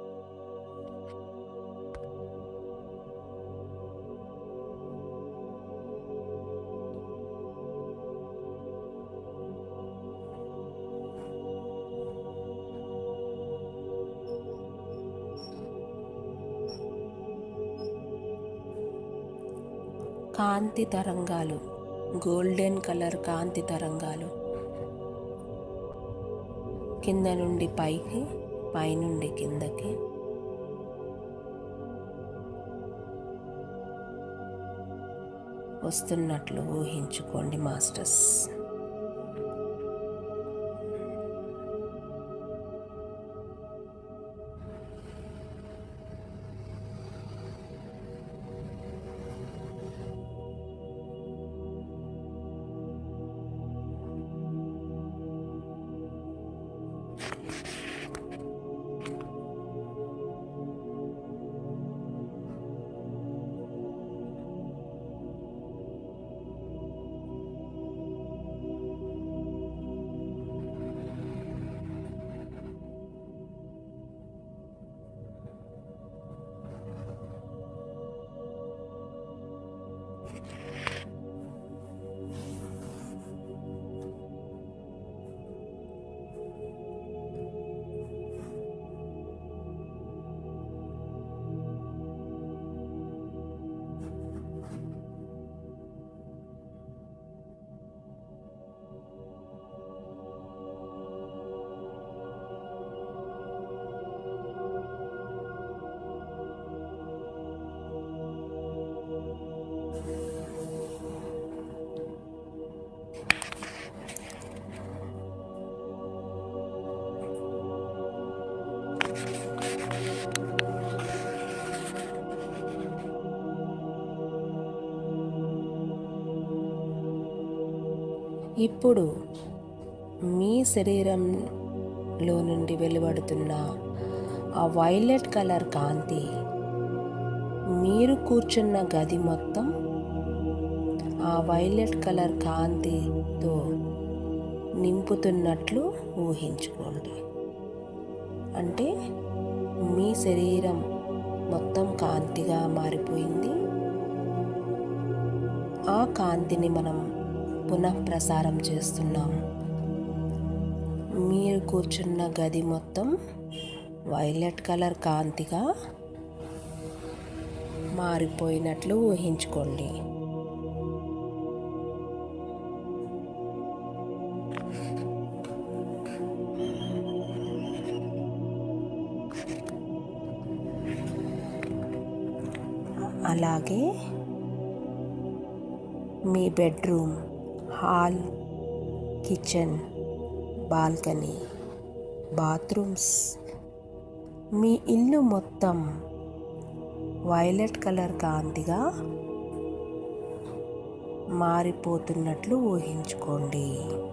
కాంతి తరంగాలు గోల్డెన్ కలర్ కాంతి తరంగాలు కింద నుండి పైకి పైనుండి కిందకి వస్తున్నట్లు ఊహించుకోండి మాస్టర్స్ ఇప్పుడు మీ శరీరంలో నుండి వెలువడుతున్న ఆ వైలెట్ కలర్ కాంతి మీరు కూర్చున్న గది మొత్తం ఆ వైలెట్ కలర్ కాంతితో నింపుతున్నట్లు ఊహించుకోండి అంటే మీ శరీరం మొత్తం కాంతిగా మారిపోయింది ఆ కాంతిని మనం పునః ప్రసారం చేస్తున్నాం మీరు కూర్చున్న గది మొత్తం వైలెట్ కలర్ కాంతిగా మారిపోయినట్లు ఊహించుకోండి అలాగే మీ bedroom hall kitchen balcony bathrooms మీ ఇల్లు మొత్తం వైలెట్ కలర్ కాంతిగా మారిపోతున్నట్లు ఊహించుకోండి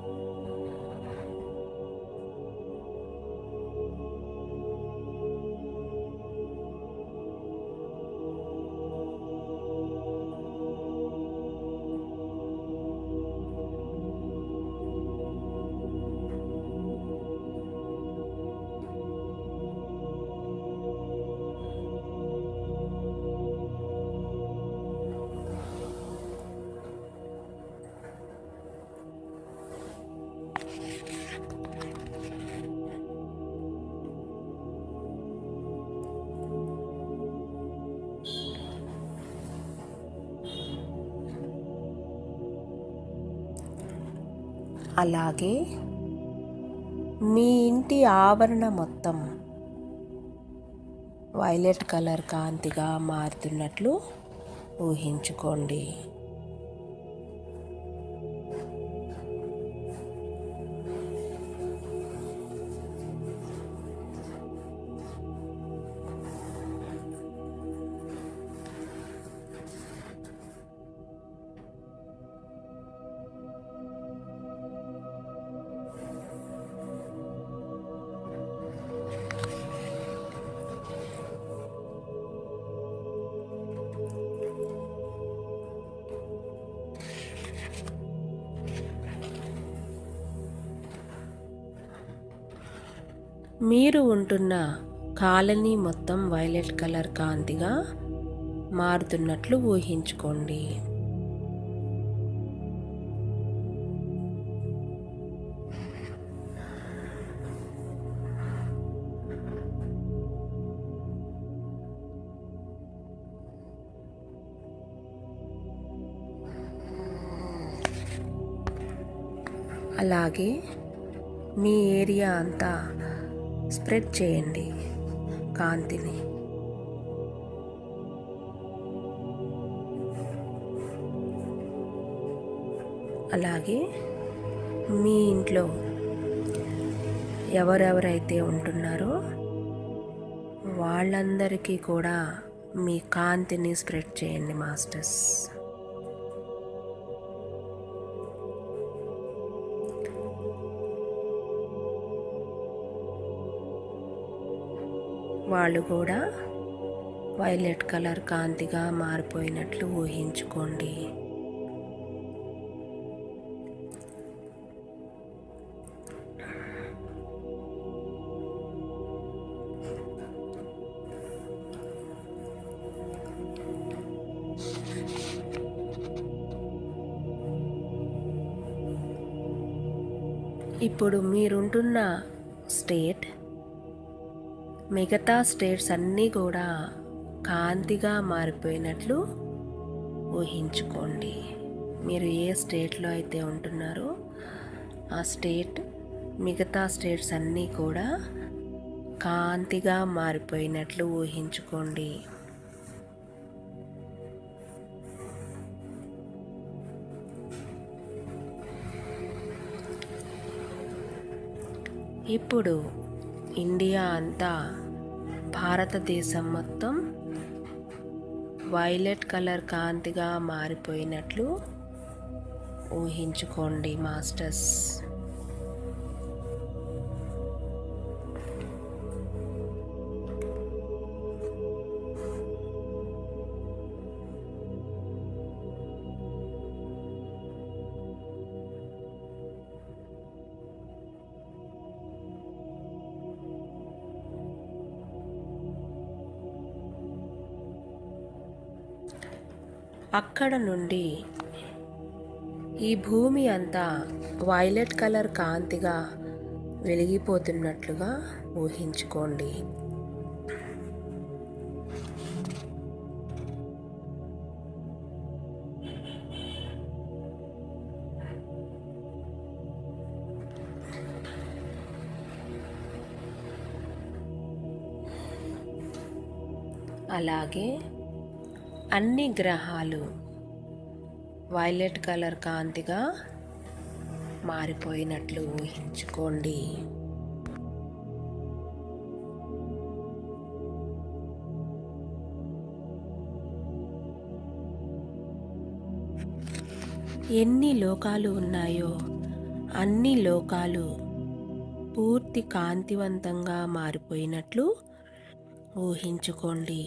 అలాగే మీ ఇంటి ఆవరణ మొత్తం వైలెట్ కలర్ కాంతిగా మారుతున్నట్లు ఊహించుకోండి మీరు ఉంటున్న కాలనీ మొత్తం వైలెట్ కలర్ కాంతిగా మారుతున్నట్లు ఊహించుకోండి అలాగే మీ ఏరియా అంతా స్ప్రెడ్ చేయండి కాంతిని అలాగే మీ ఇంట్లో ఎవరెవరైతే ఉంటున్నారో వాళ్ళందరికీ కూడా మీ కాంతిని స్ప్రెడ్ చేయండి మాస్టర్స్ వాళ్ళు కూడా వైలెట్ కలర్ కాంతిగా మారిపోయినట్లు ఊహించుకోండి ఇప్పుడు మీరుంటున్న స్టేట్ మిగతా స్టేట్స్ అన్నీ కూడా కాంతిగా మారిపోయినట్లు ఊహించుకోండి మీరు ఏ స్టేట్లో అయితే ఉంటున్నారో ఆ స్టేట్ మిగతా స్టేట్స్ అన్నీ కూడా కాంతిగా మారిపోయినట్లు ఊహించుకోండి ఇప్పుడు ఇండియా అంతా భారతదేశం మొత్తం వైలెట్ కలర్ కాంతిగా మారిపోయినట్లు ఊహించుకోండి మాస్టర్స్ అక్కడ నుండి ఈ భూమి అంతా వైలెట్ కలర్ కాంతిగా వెలిగిపోతున్నట్లుగా ఊహించుకోండి అలాగే అన్ని గ్రహాలు వైలెట్ కలర్ కాంతిగా మారిపోయినట్లు ఊహించుకోండి ఎన్ని లోకాలు ఉన్నాయో అన్ని లోకాలు పూర్తి కాంతివంతంగా మారిపోయినట్లు ఊహించుకోండి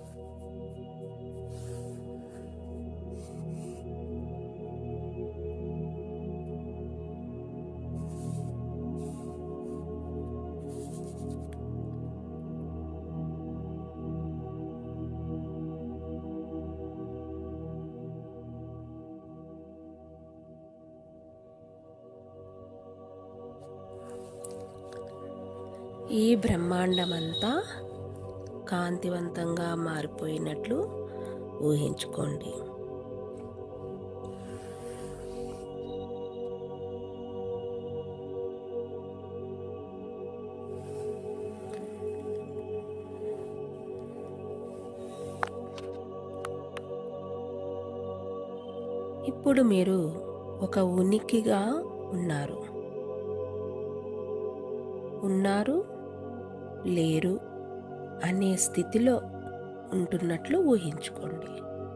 ఈ బ్రహ్మాండమంతా కాంతివంతంగా మారిపోయినట్లు ఊహించుకోండి ఇప్పుడు మీరు ఒక ఉనికిగా ఉన్నారు ఉన్నారు లేరు అనే స్థితిలో ఉంటున్నట్లు ఊహించుకోండి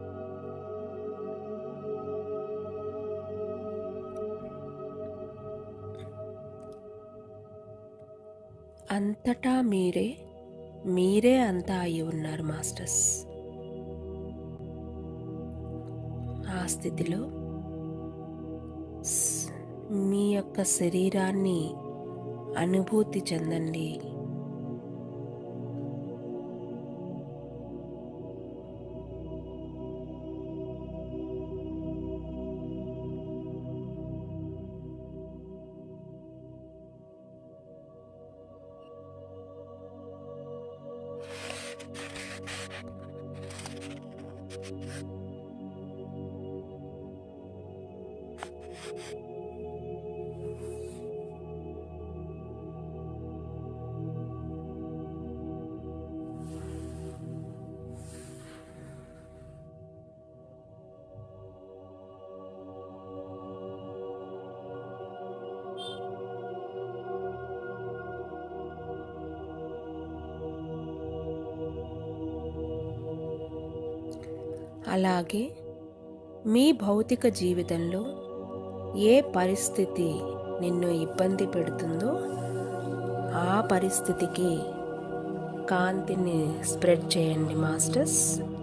అంతటా మీరే మీరే అంతా అయి ఉన్నారు మాస్టర్స్ ఆ స్థితిలో స్- మీ యొక్క శరీరాన్ని అనుభూతి చెందండి అలాగే మీ భౌతిక జీవితంలో ఏ పరిస్థితి నిన్ను ఇబ్బంది పెడుతుందో ఆ పరిస్థితికి కాంతిని స్ప్రెడ్ చేయండి మాస్టర్స్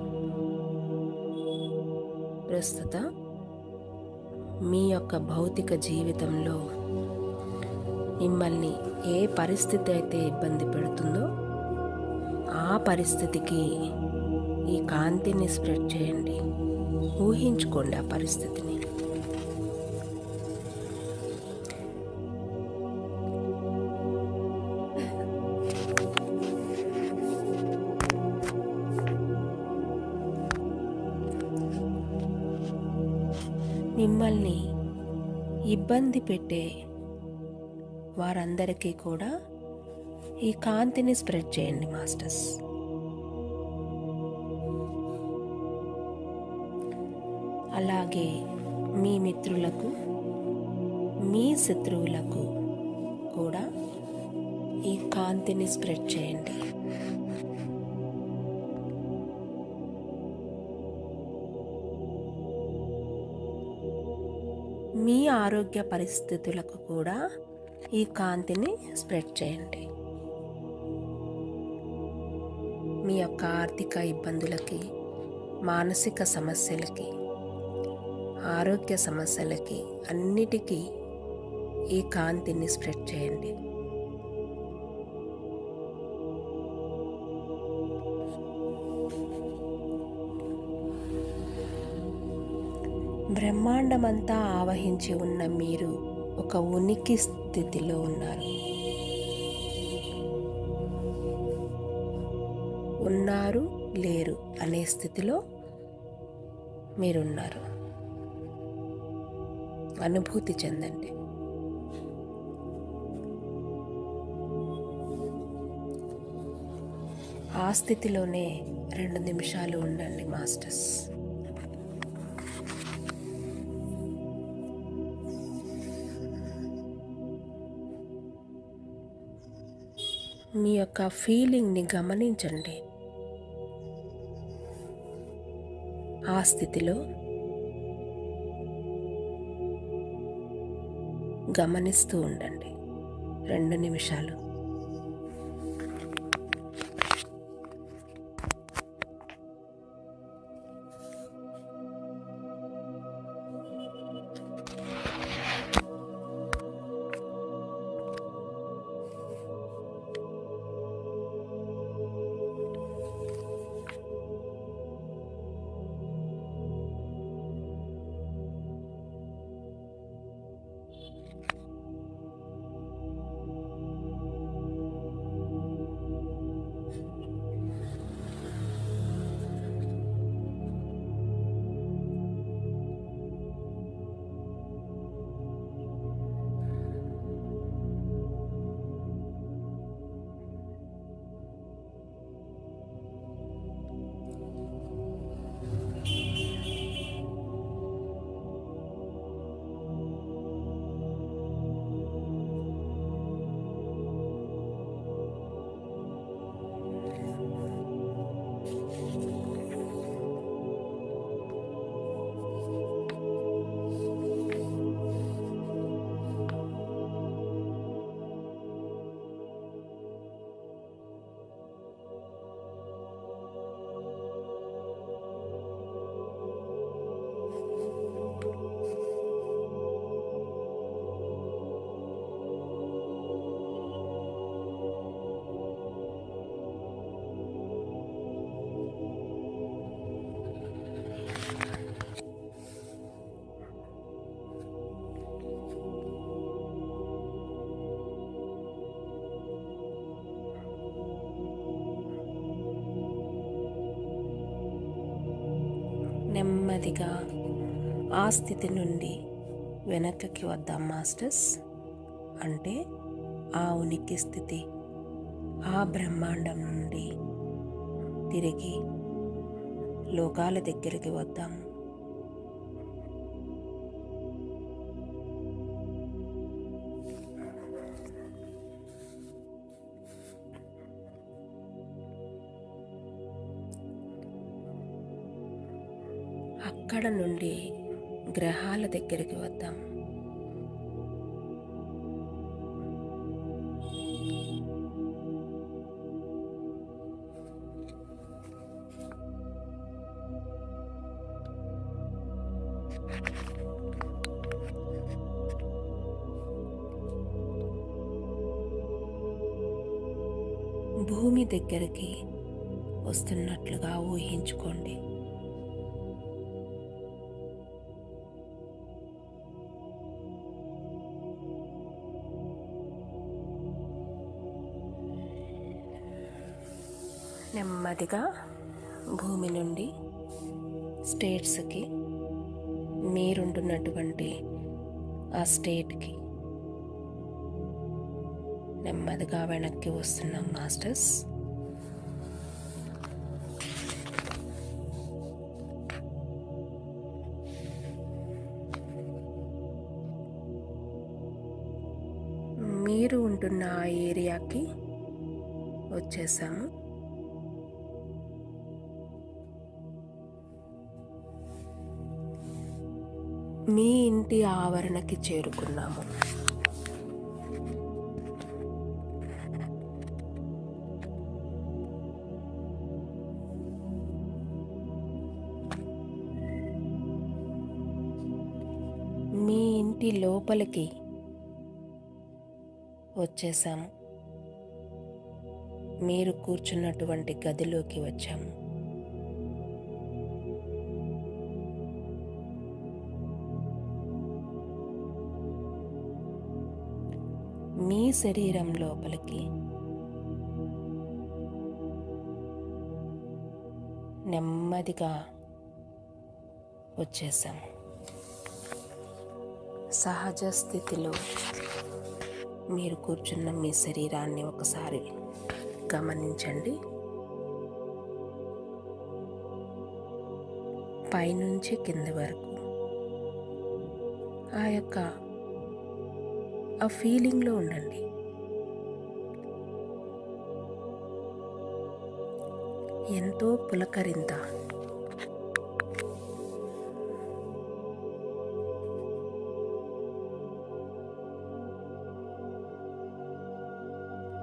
ప్రస్తుత మీ యొక్క భౌతిక జీవితంలో మిమ్మల్ని ఏ పరిస్థితి అయితే ఇబ్బంది పెడుతుందో ఆ పరిస్థితికి ఈ కాంతిని స్ప్రెడ్ చేయండి ఊహించుకోండి ఆ పరిస్థితిని మిమ్మల్ని ఇబ్బంది పెట్టే వారందరికీ కూడా ఈ కాంతిని స్ప్రెడ్ చేయండి మాస్టర్స్ అలాగే మీ మిత్రులకు మీ శత్రువులకు కూడా ఈ కాంతిని స్ప్రెడ్ చేయండి మీ ఆరోగ్య పరిస్థితులకు కూడా ఈ కాంతిని స్ప్రెడ్ చేయండి మీ యొక్క ఆర్థిక ఇబ్బందులకి మానసిక సమస్యలకి ఆరోగ్య సమస్యలకి అన్నిటికీ ఈ కాంతిని స్ప్రెడ్ చేయండి బ్రహ్మాండమంతా ఆవహించి ఉన్న మీరు ఒక ఉనికి స్థితిలో ఉన్నారు ఉన్నారు లేరు అనే స్థితిలో మీరున్నారు అనుభూతి చెందండి ఆ స్థితిలోనే రెండు నిమిషాలు ఉండండి మాస్టర్స్ మీ యొక్క ఫీలింగ్ని గమనించండి ఆ స్థితిలో గమనిస్తూ ఉండండి రెండు నిమిషాలు నెమ్మదిగా ఆ స్థితి నుండి వెనక్కి వద్దాం మాస్టర్స్ అంటే ఆ ఉనికి స్థితి ఆ బ్రహ్మాండం నుండి తిరిగి లోకాల దగ్గరికి వద్దాము అక్కడ నుండి గ్రహాల దగ్గరికి వద్దాం భూమి దగ్గరికి వస్తున్నట్లుగా ఊహించుకోండి నెమ్మదిగా భూమి నుండి స్టేట్స్కి మీరుంటున్నటువంటి ఆ స్టేట్కి నెమ్మదిగా వెనక్కి వస్తున్నాం మాస్టర్స్ మీరు ఉంటున్న ఆ ఏరియాకి వచ్చేసాము మీ ఇంటి ఆవరణకి చేరుకున్నాము మీ ఇంటి లోపలికి వచ్చేసాము మీరు కూర్చున్నటువంటి గదిలోకి వచ్చాము మీ శరీరం లోపలికి నెమ్మదిగా వచ్చేసాం సహజ స్థితిలో మీరు కూర్చున్న మీ శరీరాన్ని ఒకసారి గమనించండి పైనుంచి కింది వరకు ఆ యొక్క ఆ ఫీలింగ్లో ఉండండి ఎంతో పులకరింత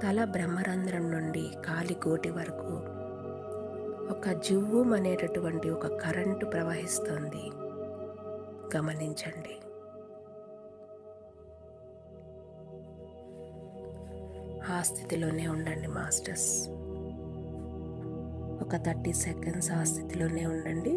తల బ్రహ్మరంధ్రం నుండి కాలి గోటి వరకు ఒక జువ్వం అనేటటువంటి ఒక కరెంటు ప్రవహిస్తుంది గమనించండి ఆ స్థితిలోనే ఉండండి మాస్టర్స్ ఒక థర్టీ సెకండ్స్ ఆ స్థితిలోనే ఉండండి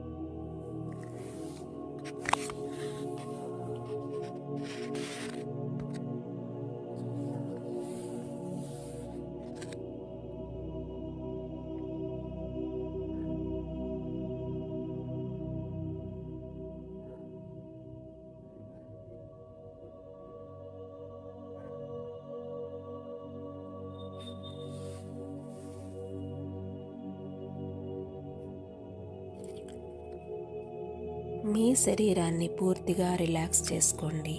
మీ శరీరాన్ని పూర్తిగా రిలాక్స్ చేసుకోండి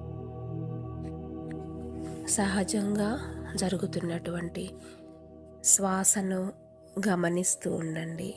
సహజంగా జరుగుతున్నటువంటి శ్వాసను గమనిస్తూ ఉండండి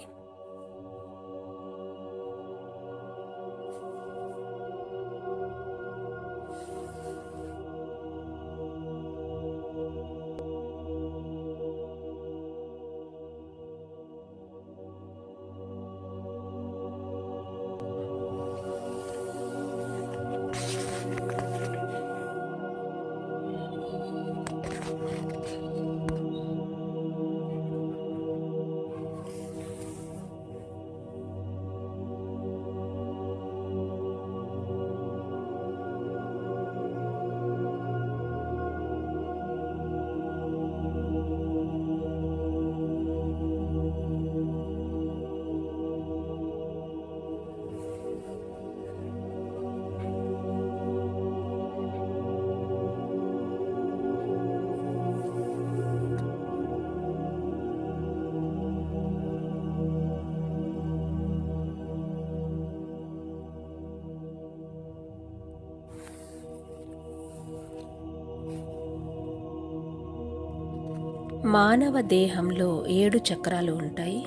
మానవ దేహంలో ఏడు చక్రాలు ఉంటాయి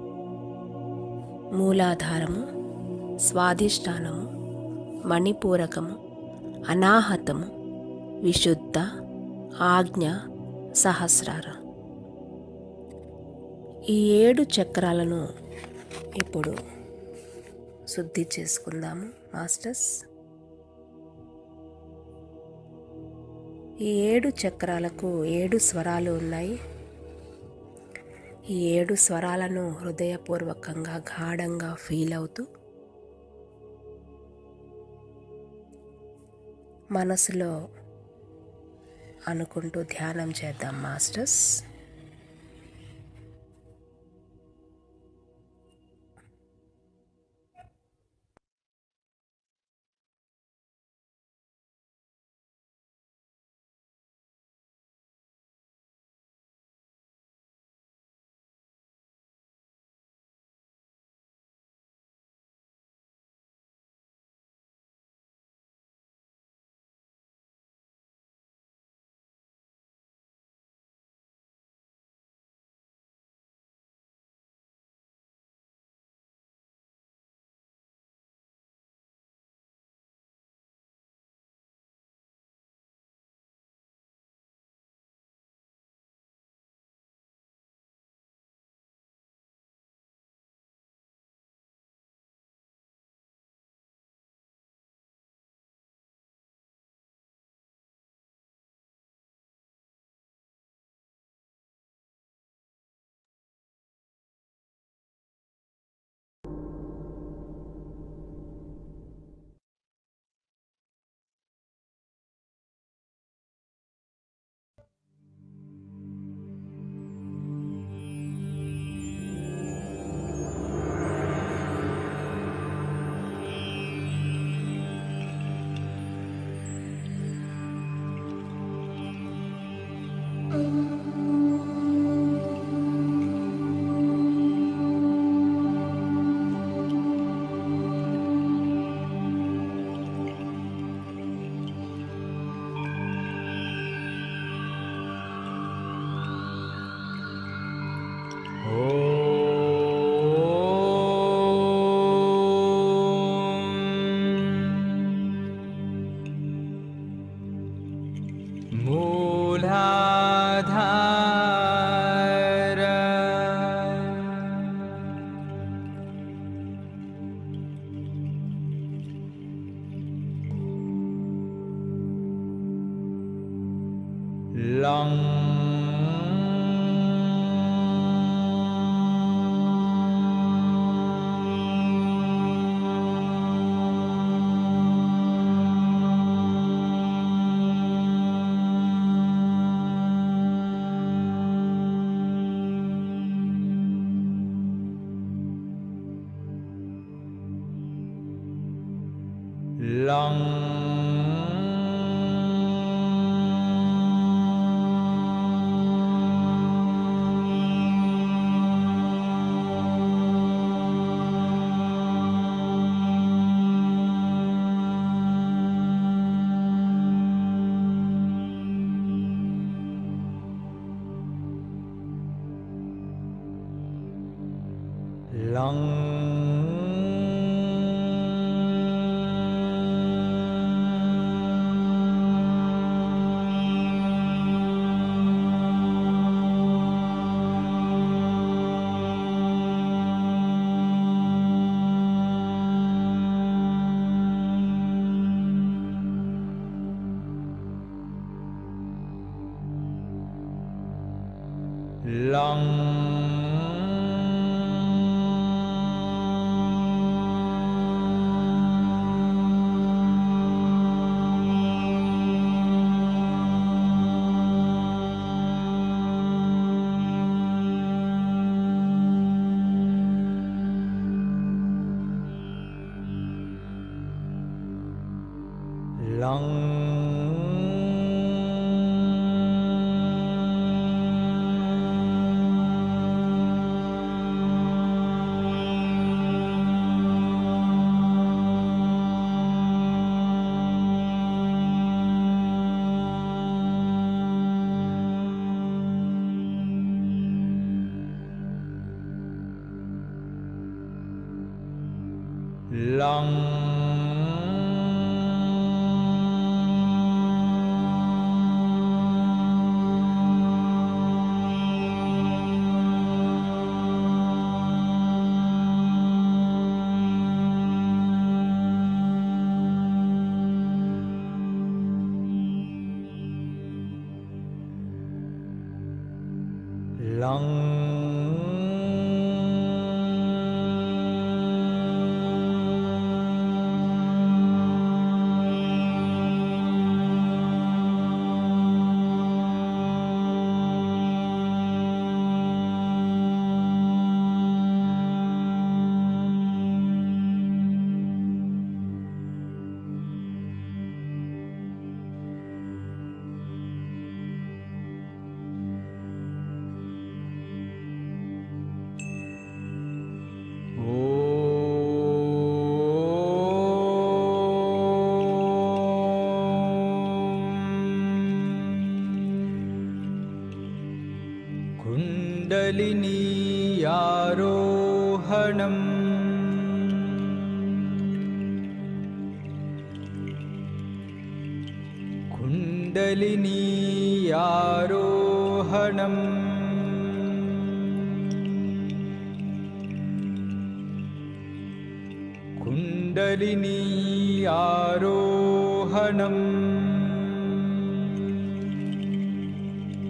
మూలాధారము స్వాధిష్టానము మణిపూరకము అనాహతము విశుద్ధ ఆజ్ఞ సహస్రారం ఈ ఏడు చక్రాలను ఇప్పుడు శుద్ధి చేసుకుందాము మాస్టర్స్ ఈ ఏడు చక్రాలకు ఏడు స్వరాలు ఉన్నాయి ఈ ఏడు స్వరాలను హృదయపూర్వకంగా గాఢంగా ఫీల్ అవుతూ మనసులో అనుకుంటూ ధ్యానం చేద్దాం మాస్టర్స్ Lang कुण्डलिनीयारोहणम् कुण्डलिनीयारोहणम् कुण्डलिनीयारोहणम्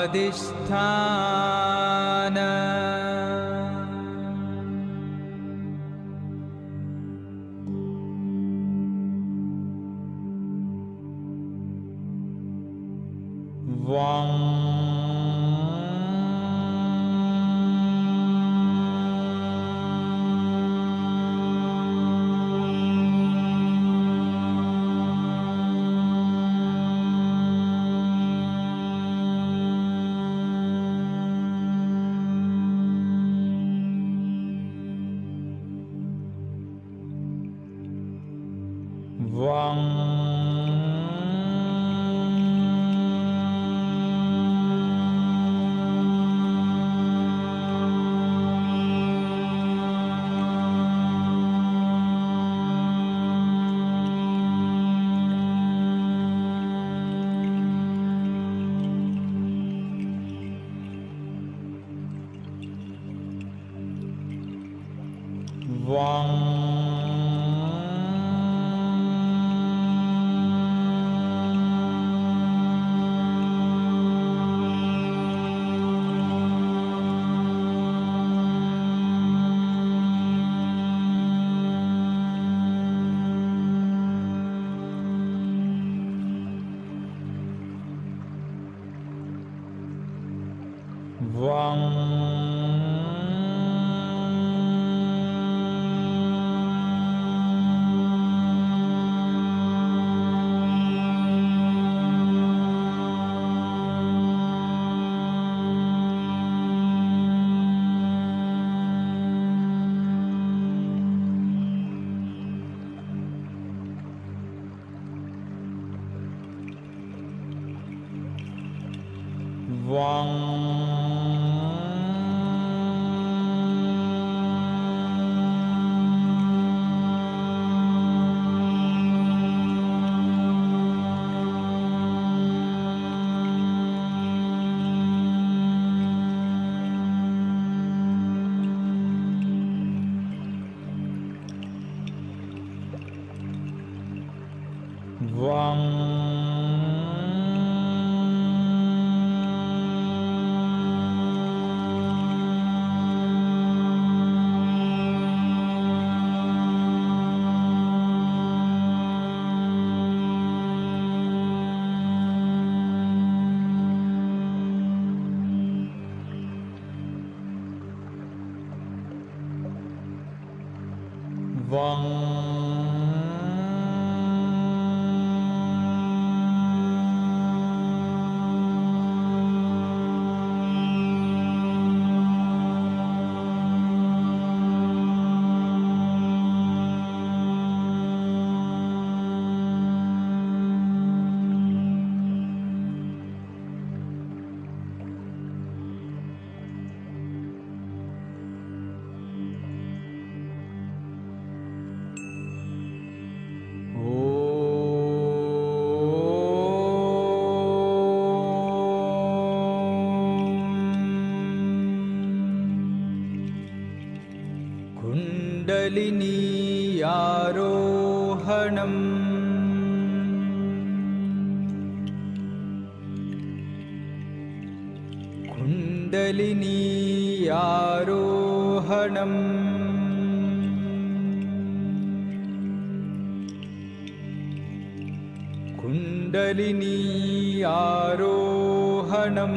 स्वादिष्ठान कुण्डलिनी आरोहणम् कुण्डलिनी आरोहणम् कुण्डलिनी आरोहणम्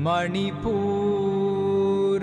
मणिपूर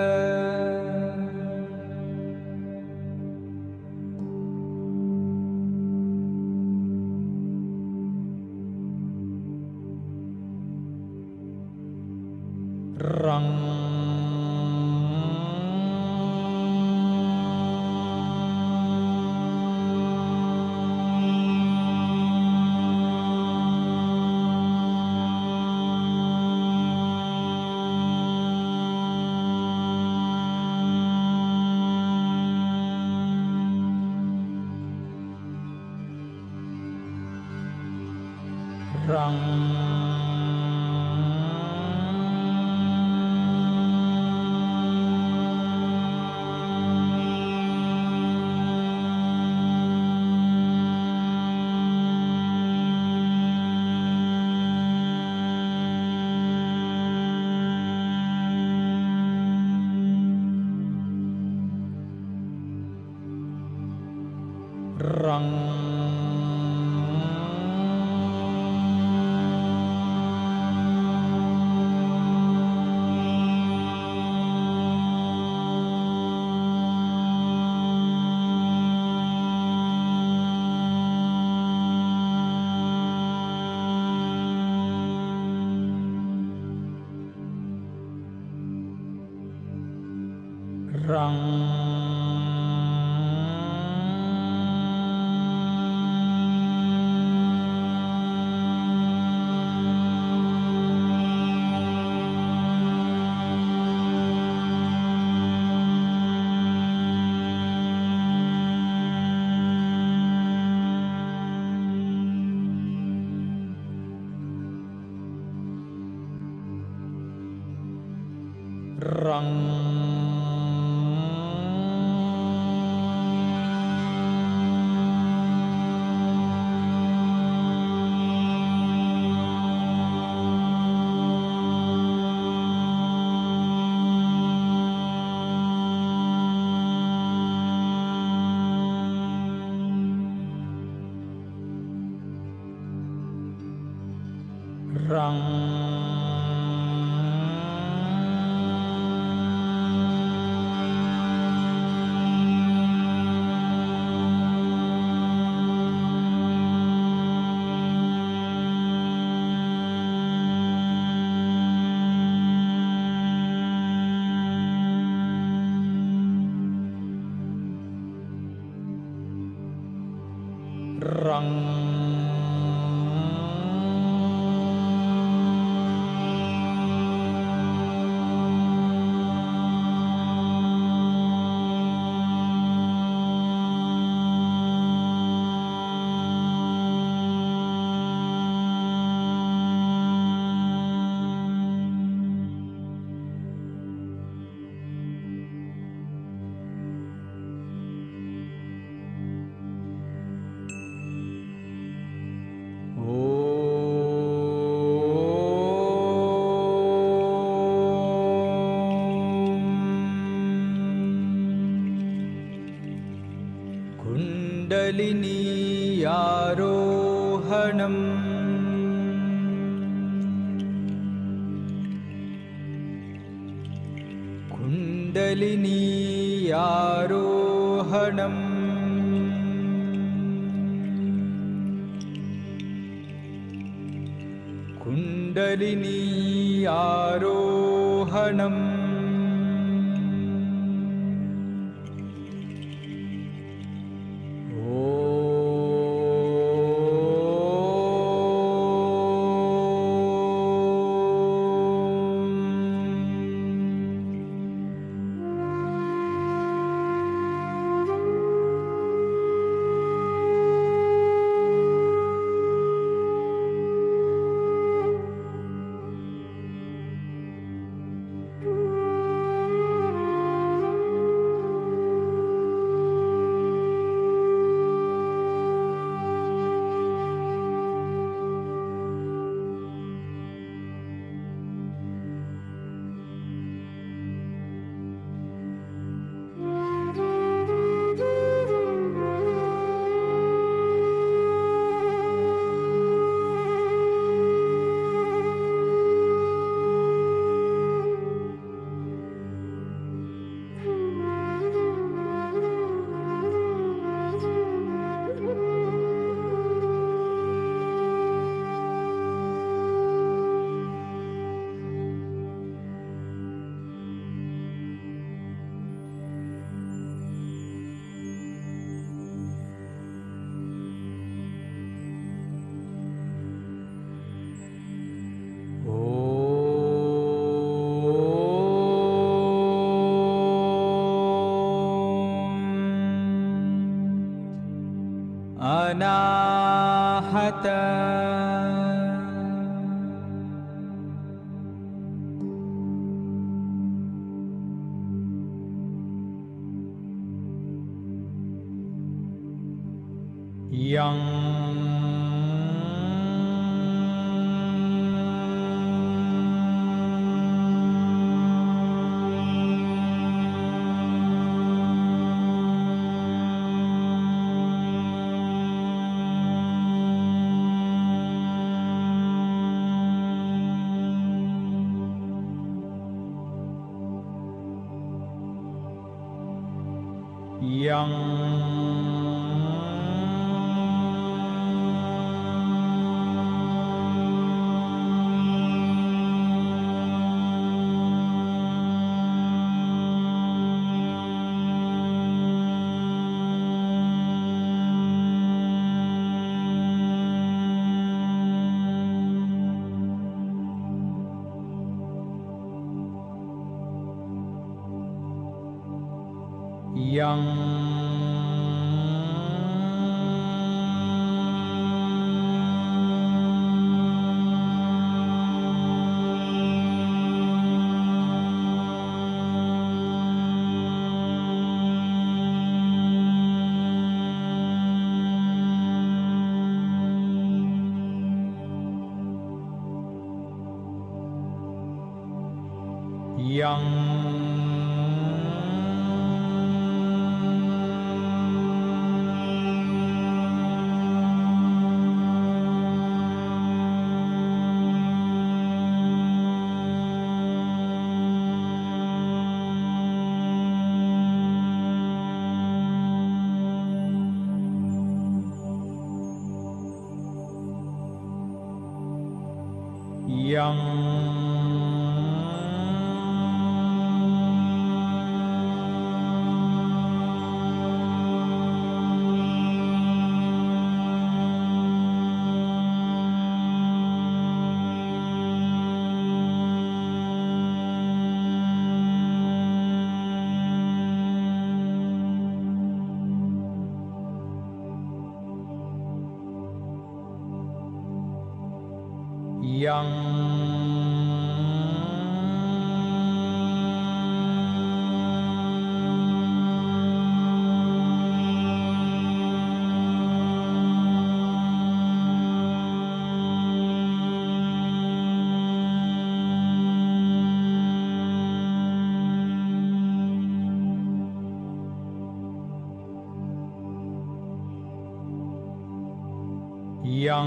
कुण्डलिनी आरोहणम् कुण्डलिनी आरोहणम् कुण्डलिनी आरोहणम् Thank మాతా yang yang yang yang yang yang yang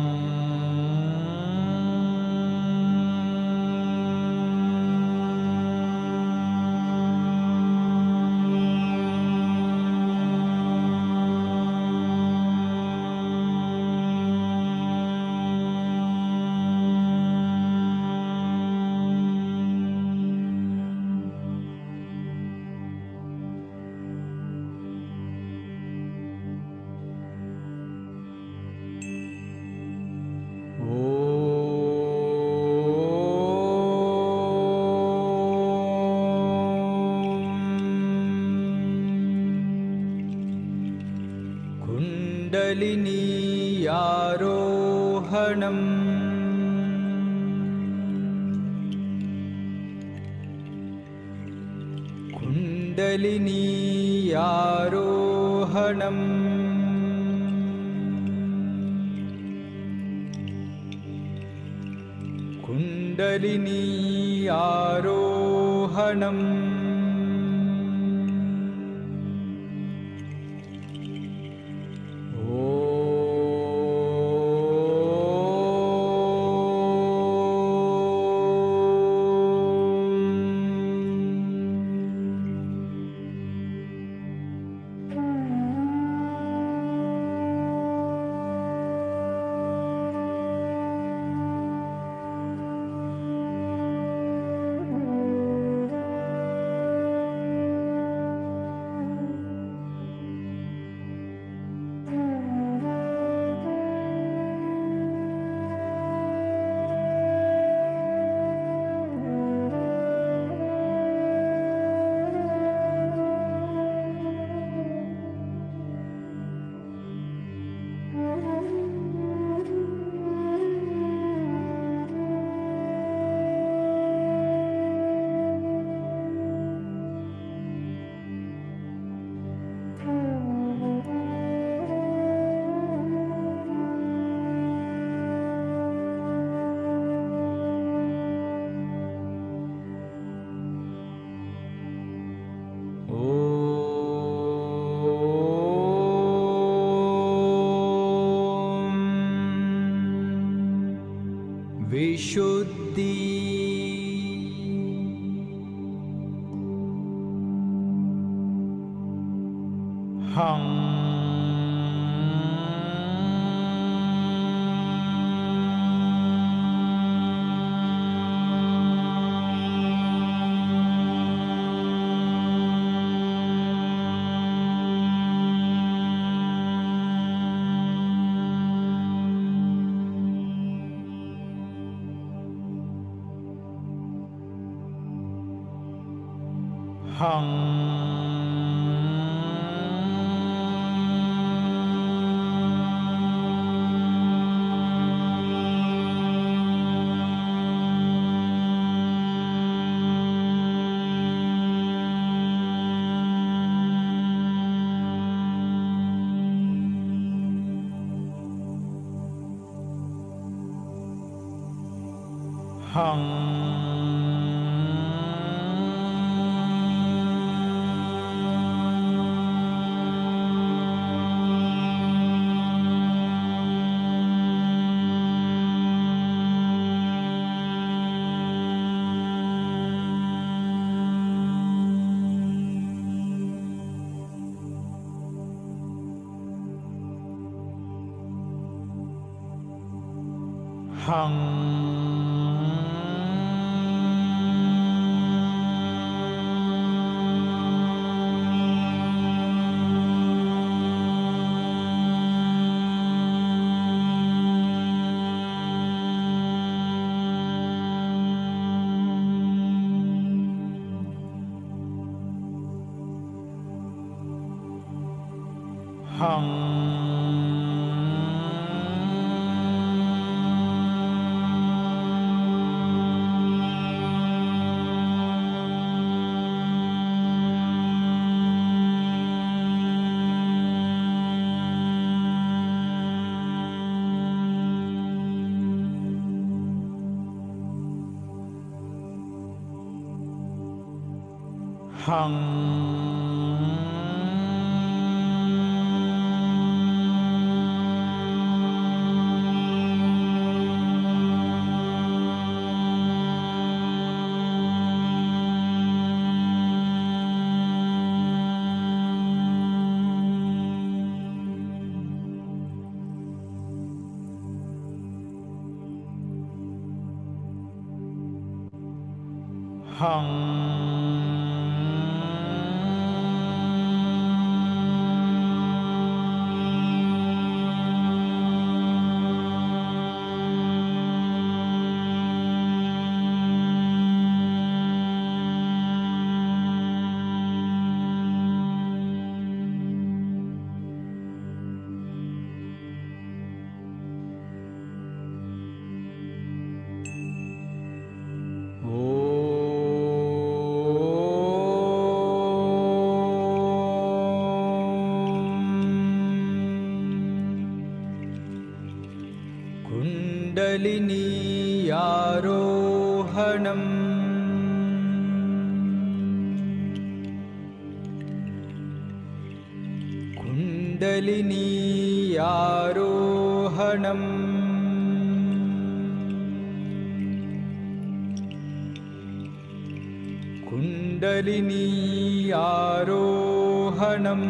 कुण्डलिनी आरोहणम् कुण्डलिनी आरोहणम् कुण्डलिनी आरोहणम् विशुद्धि कुण्डलिनी आरोहणम् कुण्डलिनी आरोहणम् कुण्डलिनी आरोहणम्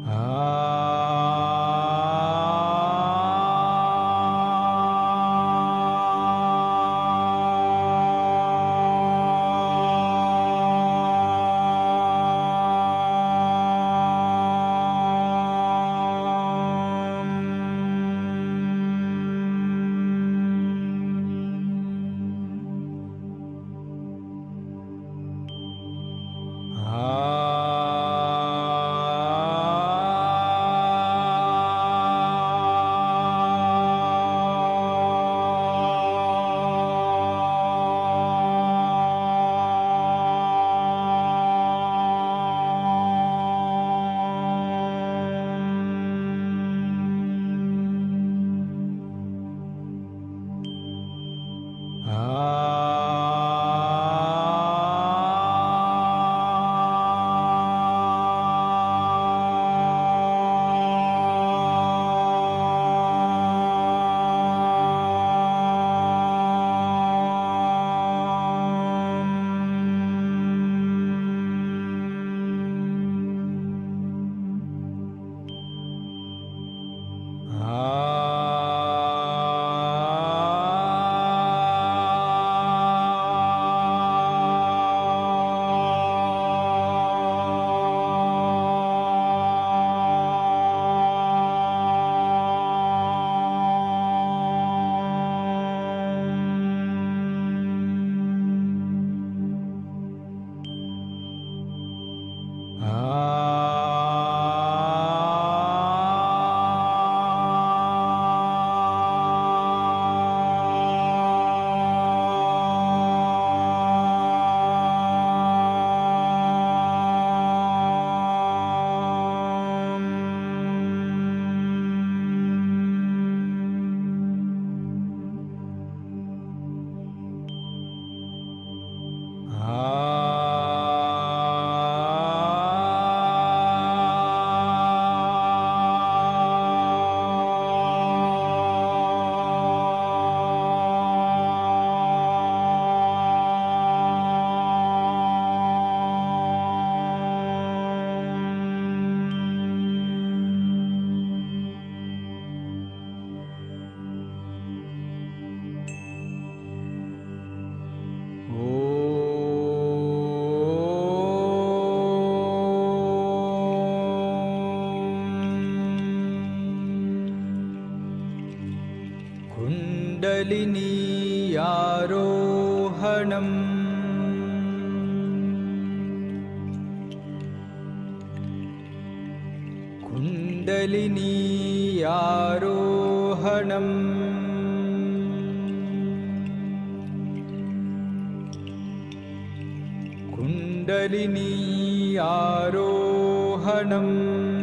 कुण्डलिनी आरोहणम् कुण्डलिनी आरोहणम् कुण्डलिनी आरोहणम्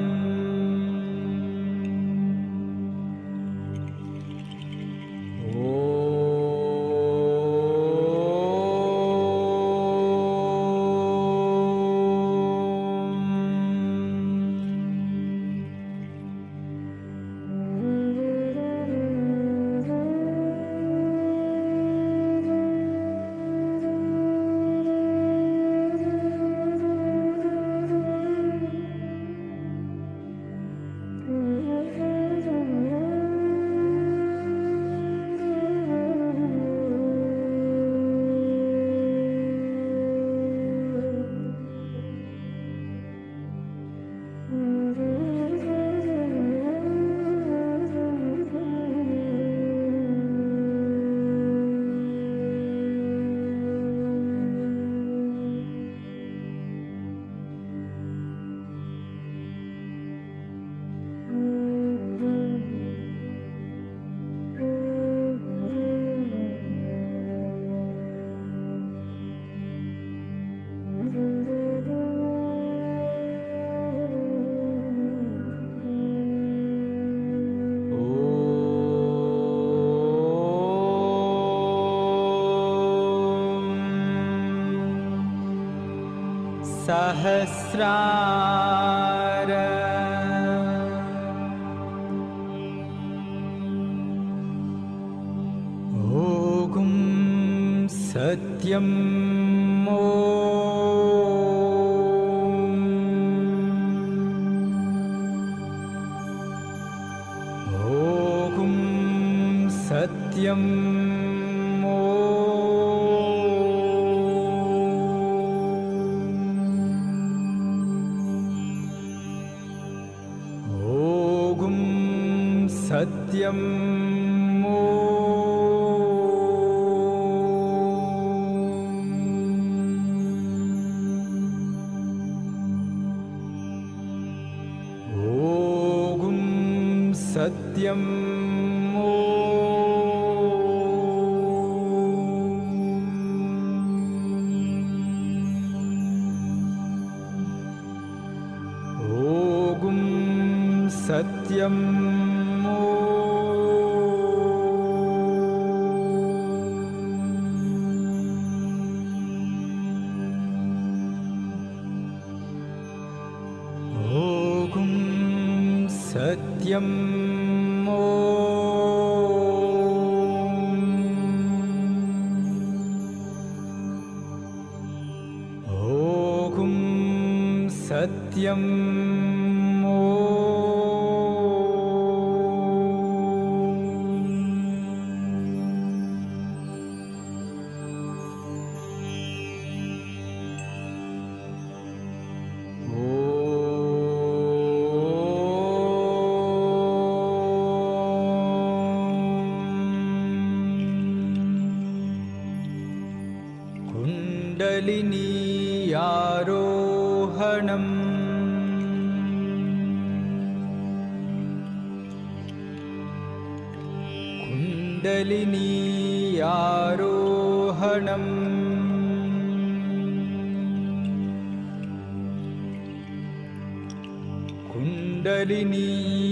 सहस्रार ओगुं सत्यं ॐ सत्यम् ॐ सत्यम् ॐ सत्यम् ॐ सत्यम् ॐ सत्यम् ॐ सत्यम् कुण्डलिनी आरोहणम् कुण्डलिनी आरोहणम् कुण्डलिनी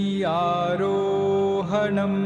आरोहणम्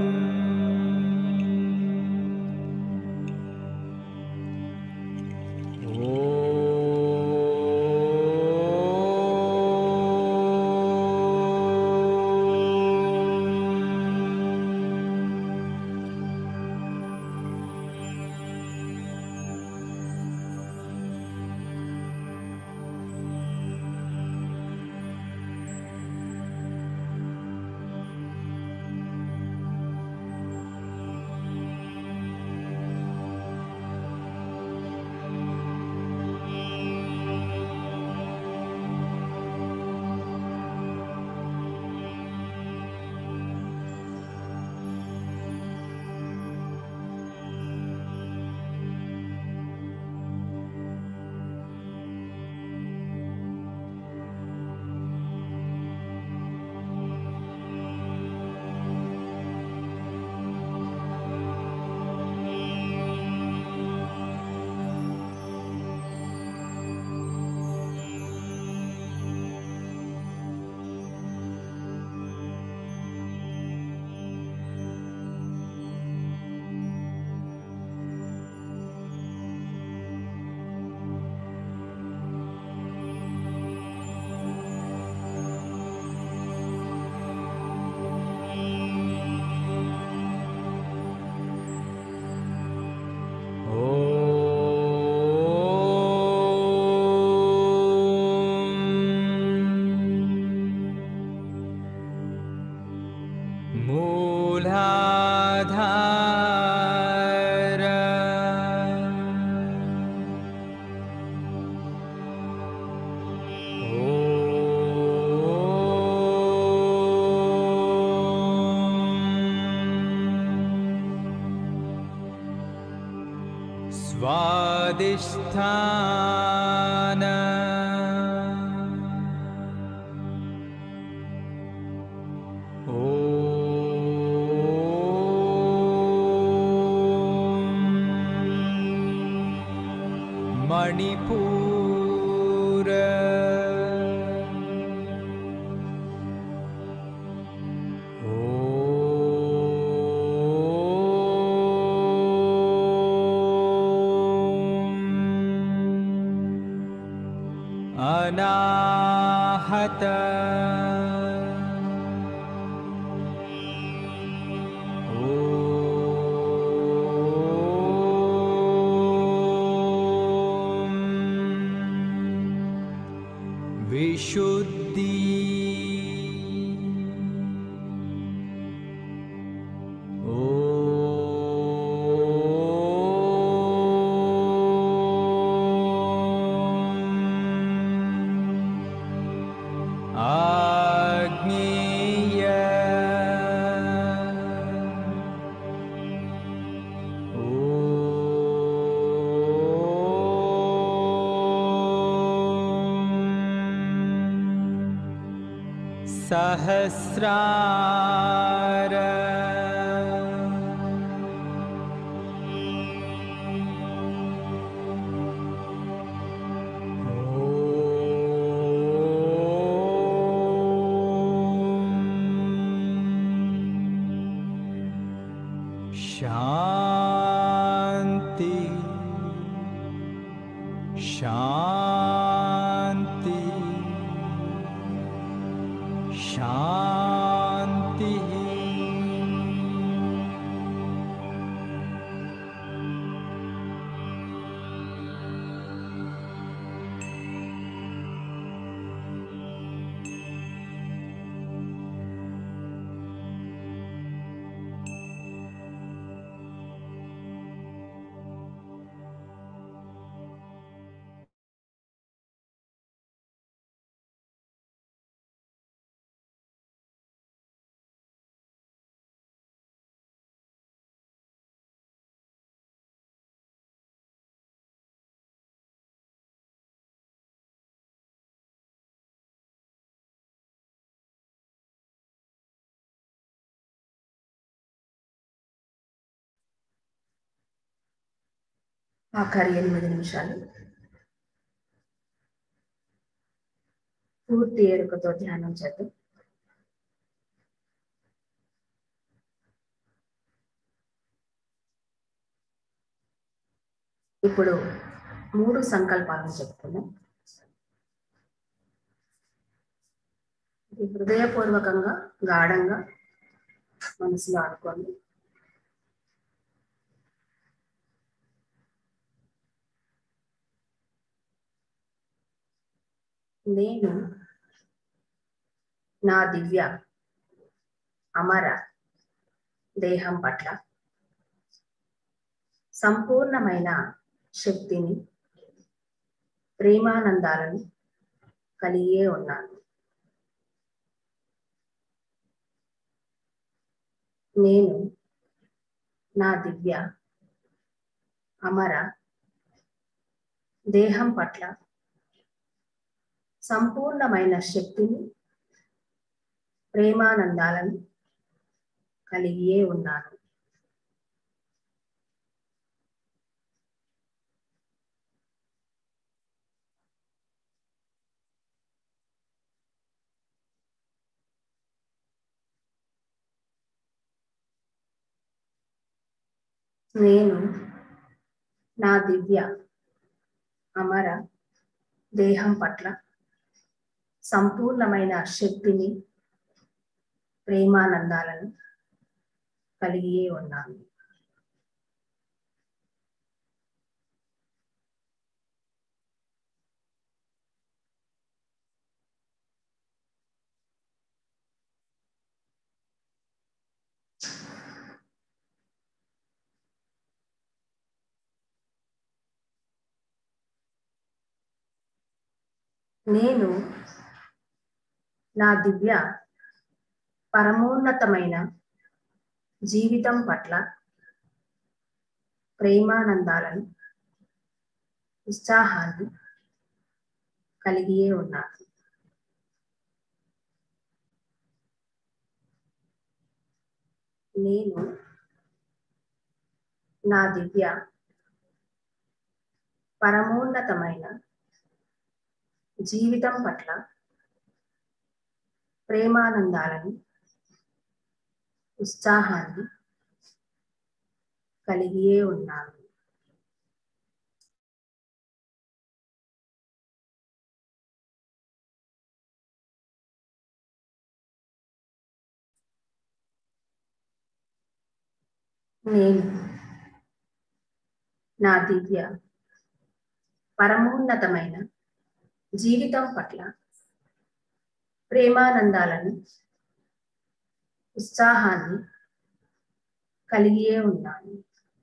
मूलाधार स्वादिष्ठान मणिपूर अनाहत विशुद्धि ओ सहस्रार ॐ शान्ति शान्ति शान्तिः ఆఖరి ఎనిమిది నిమిషాలు పూర్తి ఎరుకతో ధ్యానం చేద్దాం ఇప్పుడు మూడు సంకల్పాలను చెప్తున్నాం ఇది హృదయపూర్వకంగా గాఢంగా మనసులో అనుకోండి నేను నా దివ్య అమర దేహం పట్ల సంపూర్ణమైన శక్తిని ప్రేమానందాలను కలిగే ఉన్నాను నేను నా దివ్య అమర దేహం పట్ల సంపూర్ణమైన శక్తిని ప్రేమానందాలను కలిగియే ఉన్నాను నేను నా దివ్య అమర దేహం పట్ల సంపూర్ణమైన శక్తిని ప్రేమానందాలను కలిగియే ఉన్నాను నేను నా దివ్య పరమోన్నతమైన జీవితం పట్ల ప్రేమానందాలను ఉత్సాహాన్ని కలిగియే ఉన్నాను నేను నా దివ్య పరమోన్నతమైన జీవితం పట్ల ప్రేమానందాలను ఉత్సాహాన్ని కలిగియే ఉన్నాను నేను నా దివ్య పరమోన్నతమైన జీవితం పట్ల ప్రేమానందాలను ఉత్సాహాన్ని కలిగియే ఉన్నాను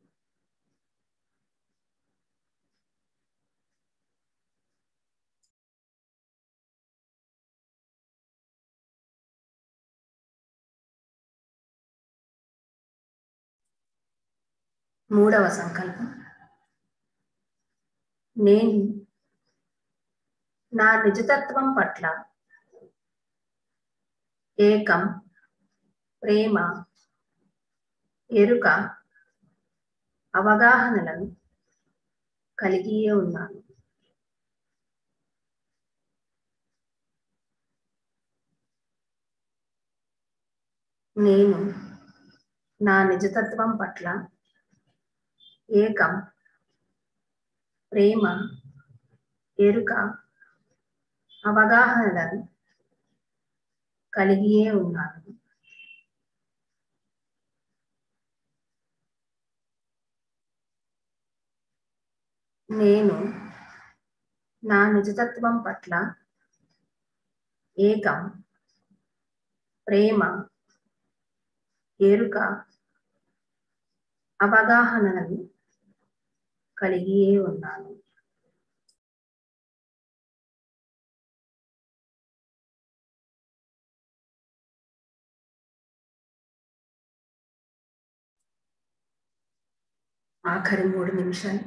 మూడవ సంకల్పం నేను నా నిజతత్వం పట్ల ఏకం ప్రేమ ఎరుక అవగాహనలను కలిగియే ఉన్నాను నేను నా నిజతత్వం పట్ల ఏకం ప్రేమ ఎరుక అవగాహనలను కలిగియే ఉన్నాను నేను నా నిజతత్వం పట్ల ఏకం ప్రేమ ఎరుక అవగాహనలను కలిగియే ఉన్నాను ఆఖరి మూడు నిమిషాలు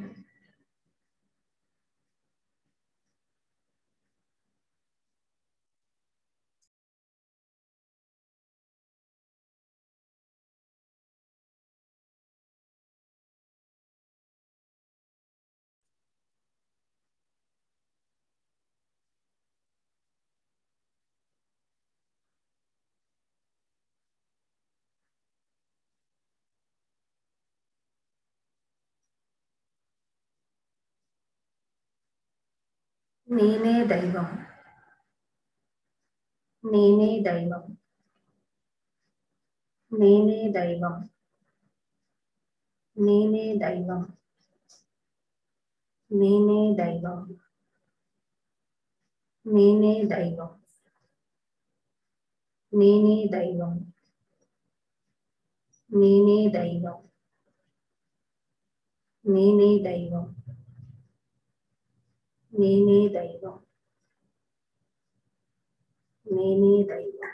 నేనే దైవం నేనే దైవం నేనే దైవం నేనే దైవం నేనే దైవం నేనే దైవం నేనే దైవం నేనే దైవం నేనే దైవం నేనే దైవం నేనే దైవం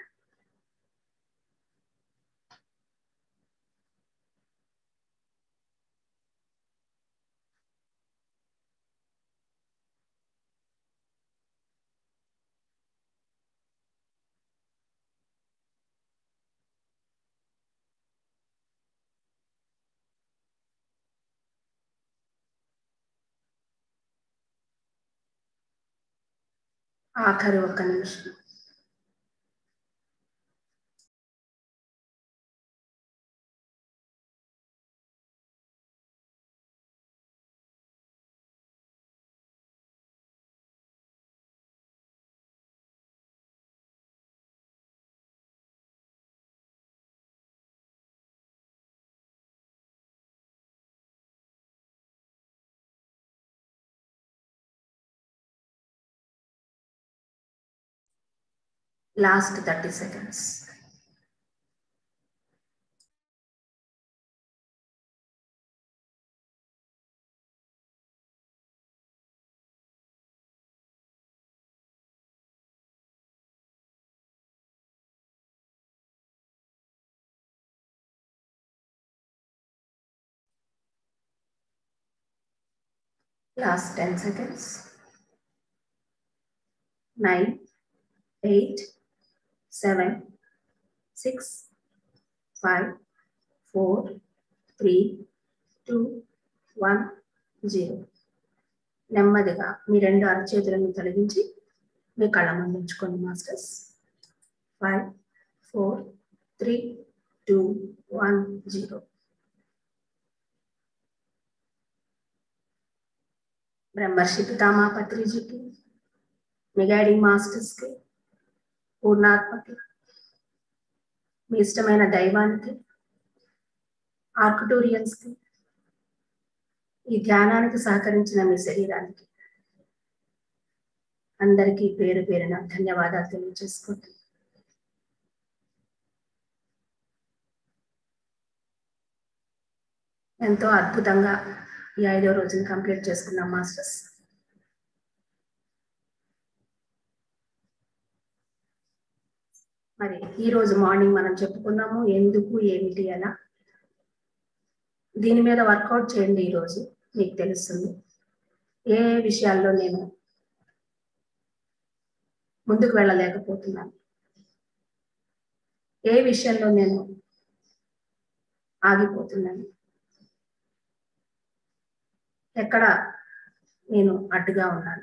ఆఖరి ఒక్క నిమిషం last thirty seconds last ten seconds nine eight seven six five four three two one zero నెమ్మదిగా మీ రెండు అరచేతులను తొలగించి మీ కళ్ళ ముందు ఉంచుకోండి masters five four three two one zero Brahmarshi Pitamaha పత్రిజీకి మీ గైడింగ్ మాస్టర్స్కి పూర్ణాత్మకి మీ ఇష్టమైన దైవానికి ఆర్కిటోరియన్స్కి ఈ ధ్యానానికి సహకరించిన మీ శరీరానికి అందరికీ పేరు పేరున ధన్యవాదాలు తెలియజేసుకుంటూ ఎంతో అద్భుతంగా ఈ ఐదో రోజుని కంప్లీట్ చేసుకున్నాం మాస్టర్స్ మరి ఈ రోజు మార్నింగ్ మనం చెప్పుకున్నాము ఎందుకు ఏమిటి ఎలా దీని మీద వర్కౌట్ చేయండి ఈరోజు మీకు తెలుస్తుంది ఏ ఏ విషయాల్లో నేను ముందుకు వెళ్ళలేకపోతున్నాను ఏ విషయంలో నేను ఆగిపోతున్నాను ఎక్కడ నేను అడ్డుగా ఉన్నాను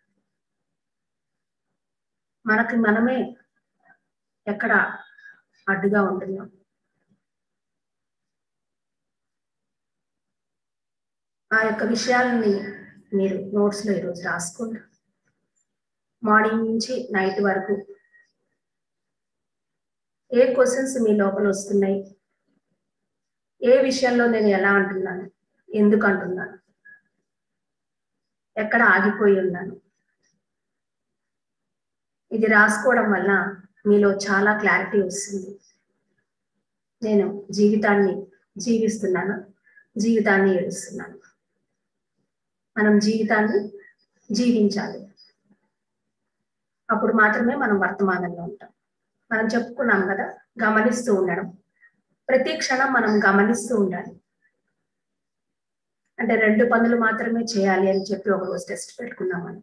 మనకి మనమే ఎక్కడ అడ్డుగా ఉంటున్నాం ఆ యొక్క విషయాలని మీరు నోట్స్లో ఈరోజు రాసుకోండి మార్నింగ్ నుంచి నైట్ వరకు ఏ క్వశ్చన్స్ మీ లోపల వస్తున్నాయి ఏ విషయంలో నేను ఎలా అంటున్నాను ఎందుకు అంటున్నాను ఎక్కడ ఆగిపోయి ఉన్నాను ఇది రాసుకోవడం వల్ల మీలో చాలా క్లారిటీ వస్తుంది నేను జీవితాన్ని జీవిస్తున్నాను జీవితాన్ని ఏడుస్తున్నాను మనం జీవితాన్ని జీవించాలి అప్పుడు మాత్రమే మనం వర్తమానంలో ఉంటాం మనం చెప్పుకున్నాం కదా గమనిస్తూ ఉండడం ప్రతి క్షణం మనం గమనిస్తూ ఉండాలి అంటే రెండు పనులు మాత్రమే చేయాలి అని చెప్పి ఒక రోజు టెస్ట్ పెట్టుకున్నాం మనం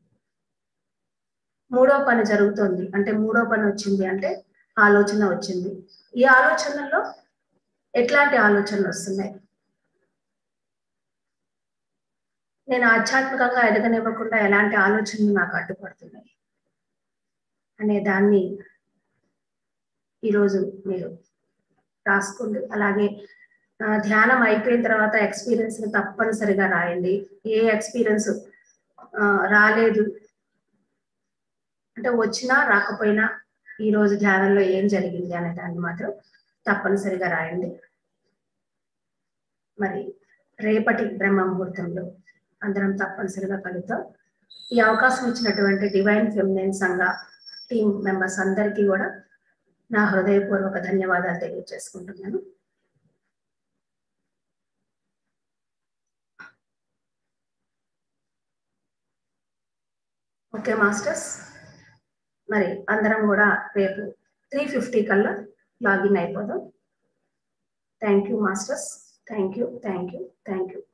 మూడో పని జరుగుతోంది అంటే మూడో పని వచ్చింది అంటే ఆలోచన వచ్చింది ఈ ఆలోచనల్లో ఎట్లాంటి ఆలోచనలు వస్తున్నాయి నేను ఆధ్యాత్మికంగా ఎదగనివ్వకుండా ఎలాంటి ఆలోచనలు నాకు అడ్డుపడుతున్నాయి అనే దాన్ని ఈరోజు మీరు రాసుకోండి అలాగే ఆ, ధ్యానం అయిపోయిన తర్వాత ఎక్స్పీరియన్స్ ని తప్పనిసరిగా రాయండి ఏ ఎక్స్పీరియన్స్ రాలేదు అంటే వచ్చినా రాకపోయినా ఈ రోజు ధ్యానంలో ఏం జరిగింది అనే దాన్ని మాత్రం తప్పనిసరిగా రాయండి మరి రేపటి బ్రహ్మ ముహూర్తంలో అందరం తప్పనిసరిగా కలుద్దాం ఈ అవకాశం ఇచ్చినటువంటి డివైన్ ఫెమినైన్ సంఘ టీం మెంబర్స్ అందరికీ కూడా నా హృదయపూర్వక ధన్యవాదాలు తెలియజేసుకుంటున్నాను ఓకే మాస్టర్స్ మరి అందరం కూడా రేపు త్రీ ఫిఫ్టీ కల్లా లాగిన్ అయిపోదాం thank you masters thank you thank you thank you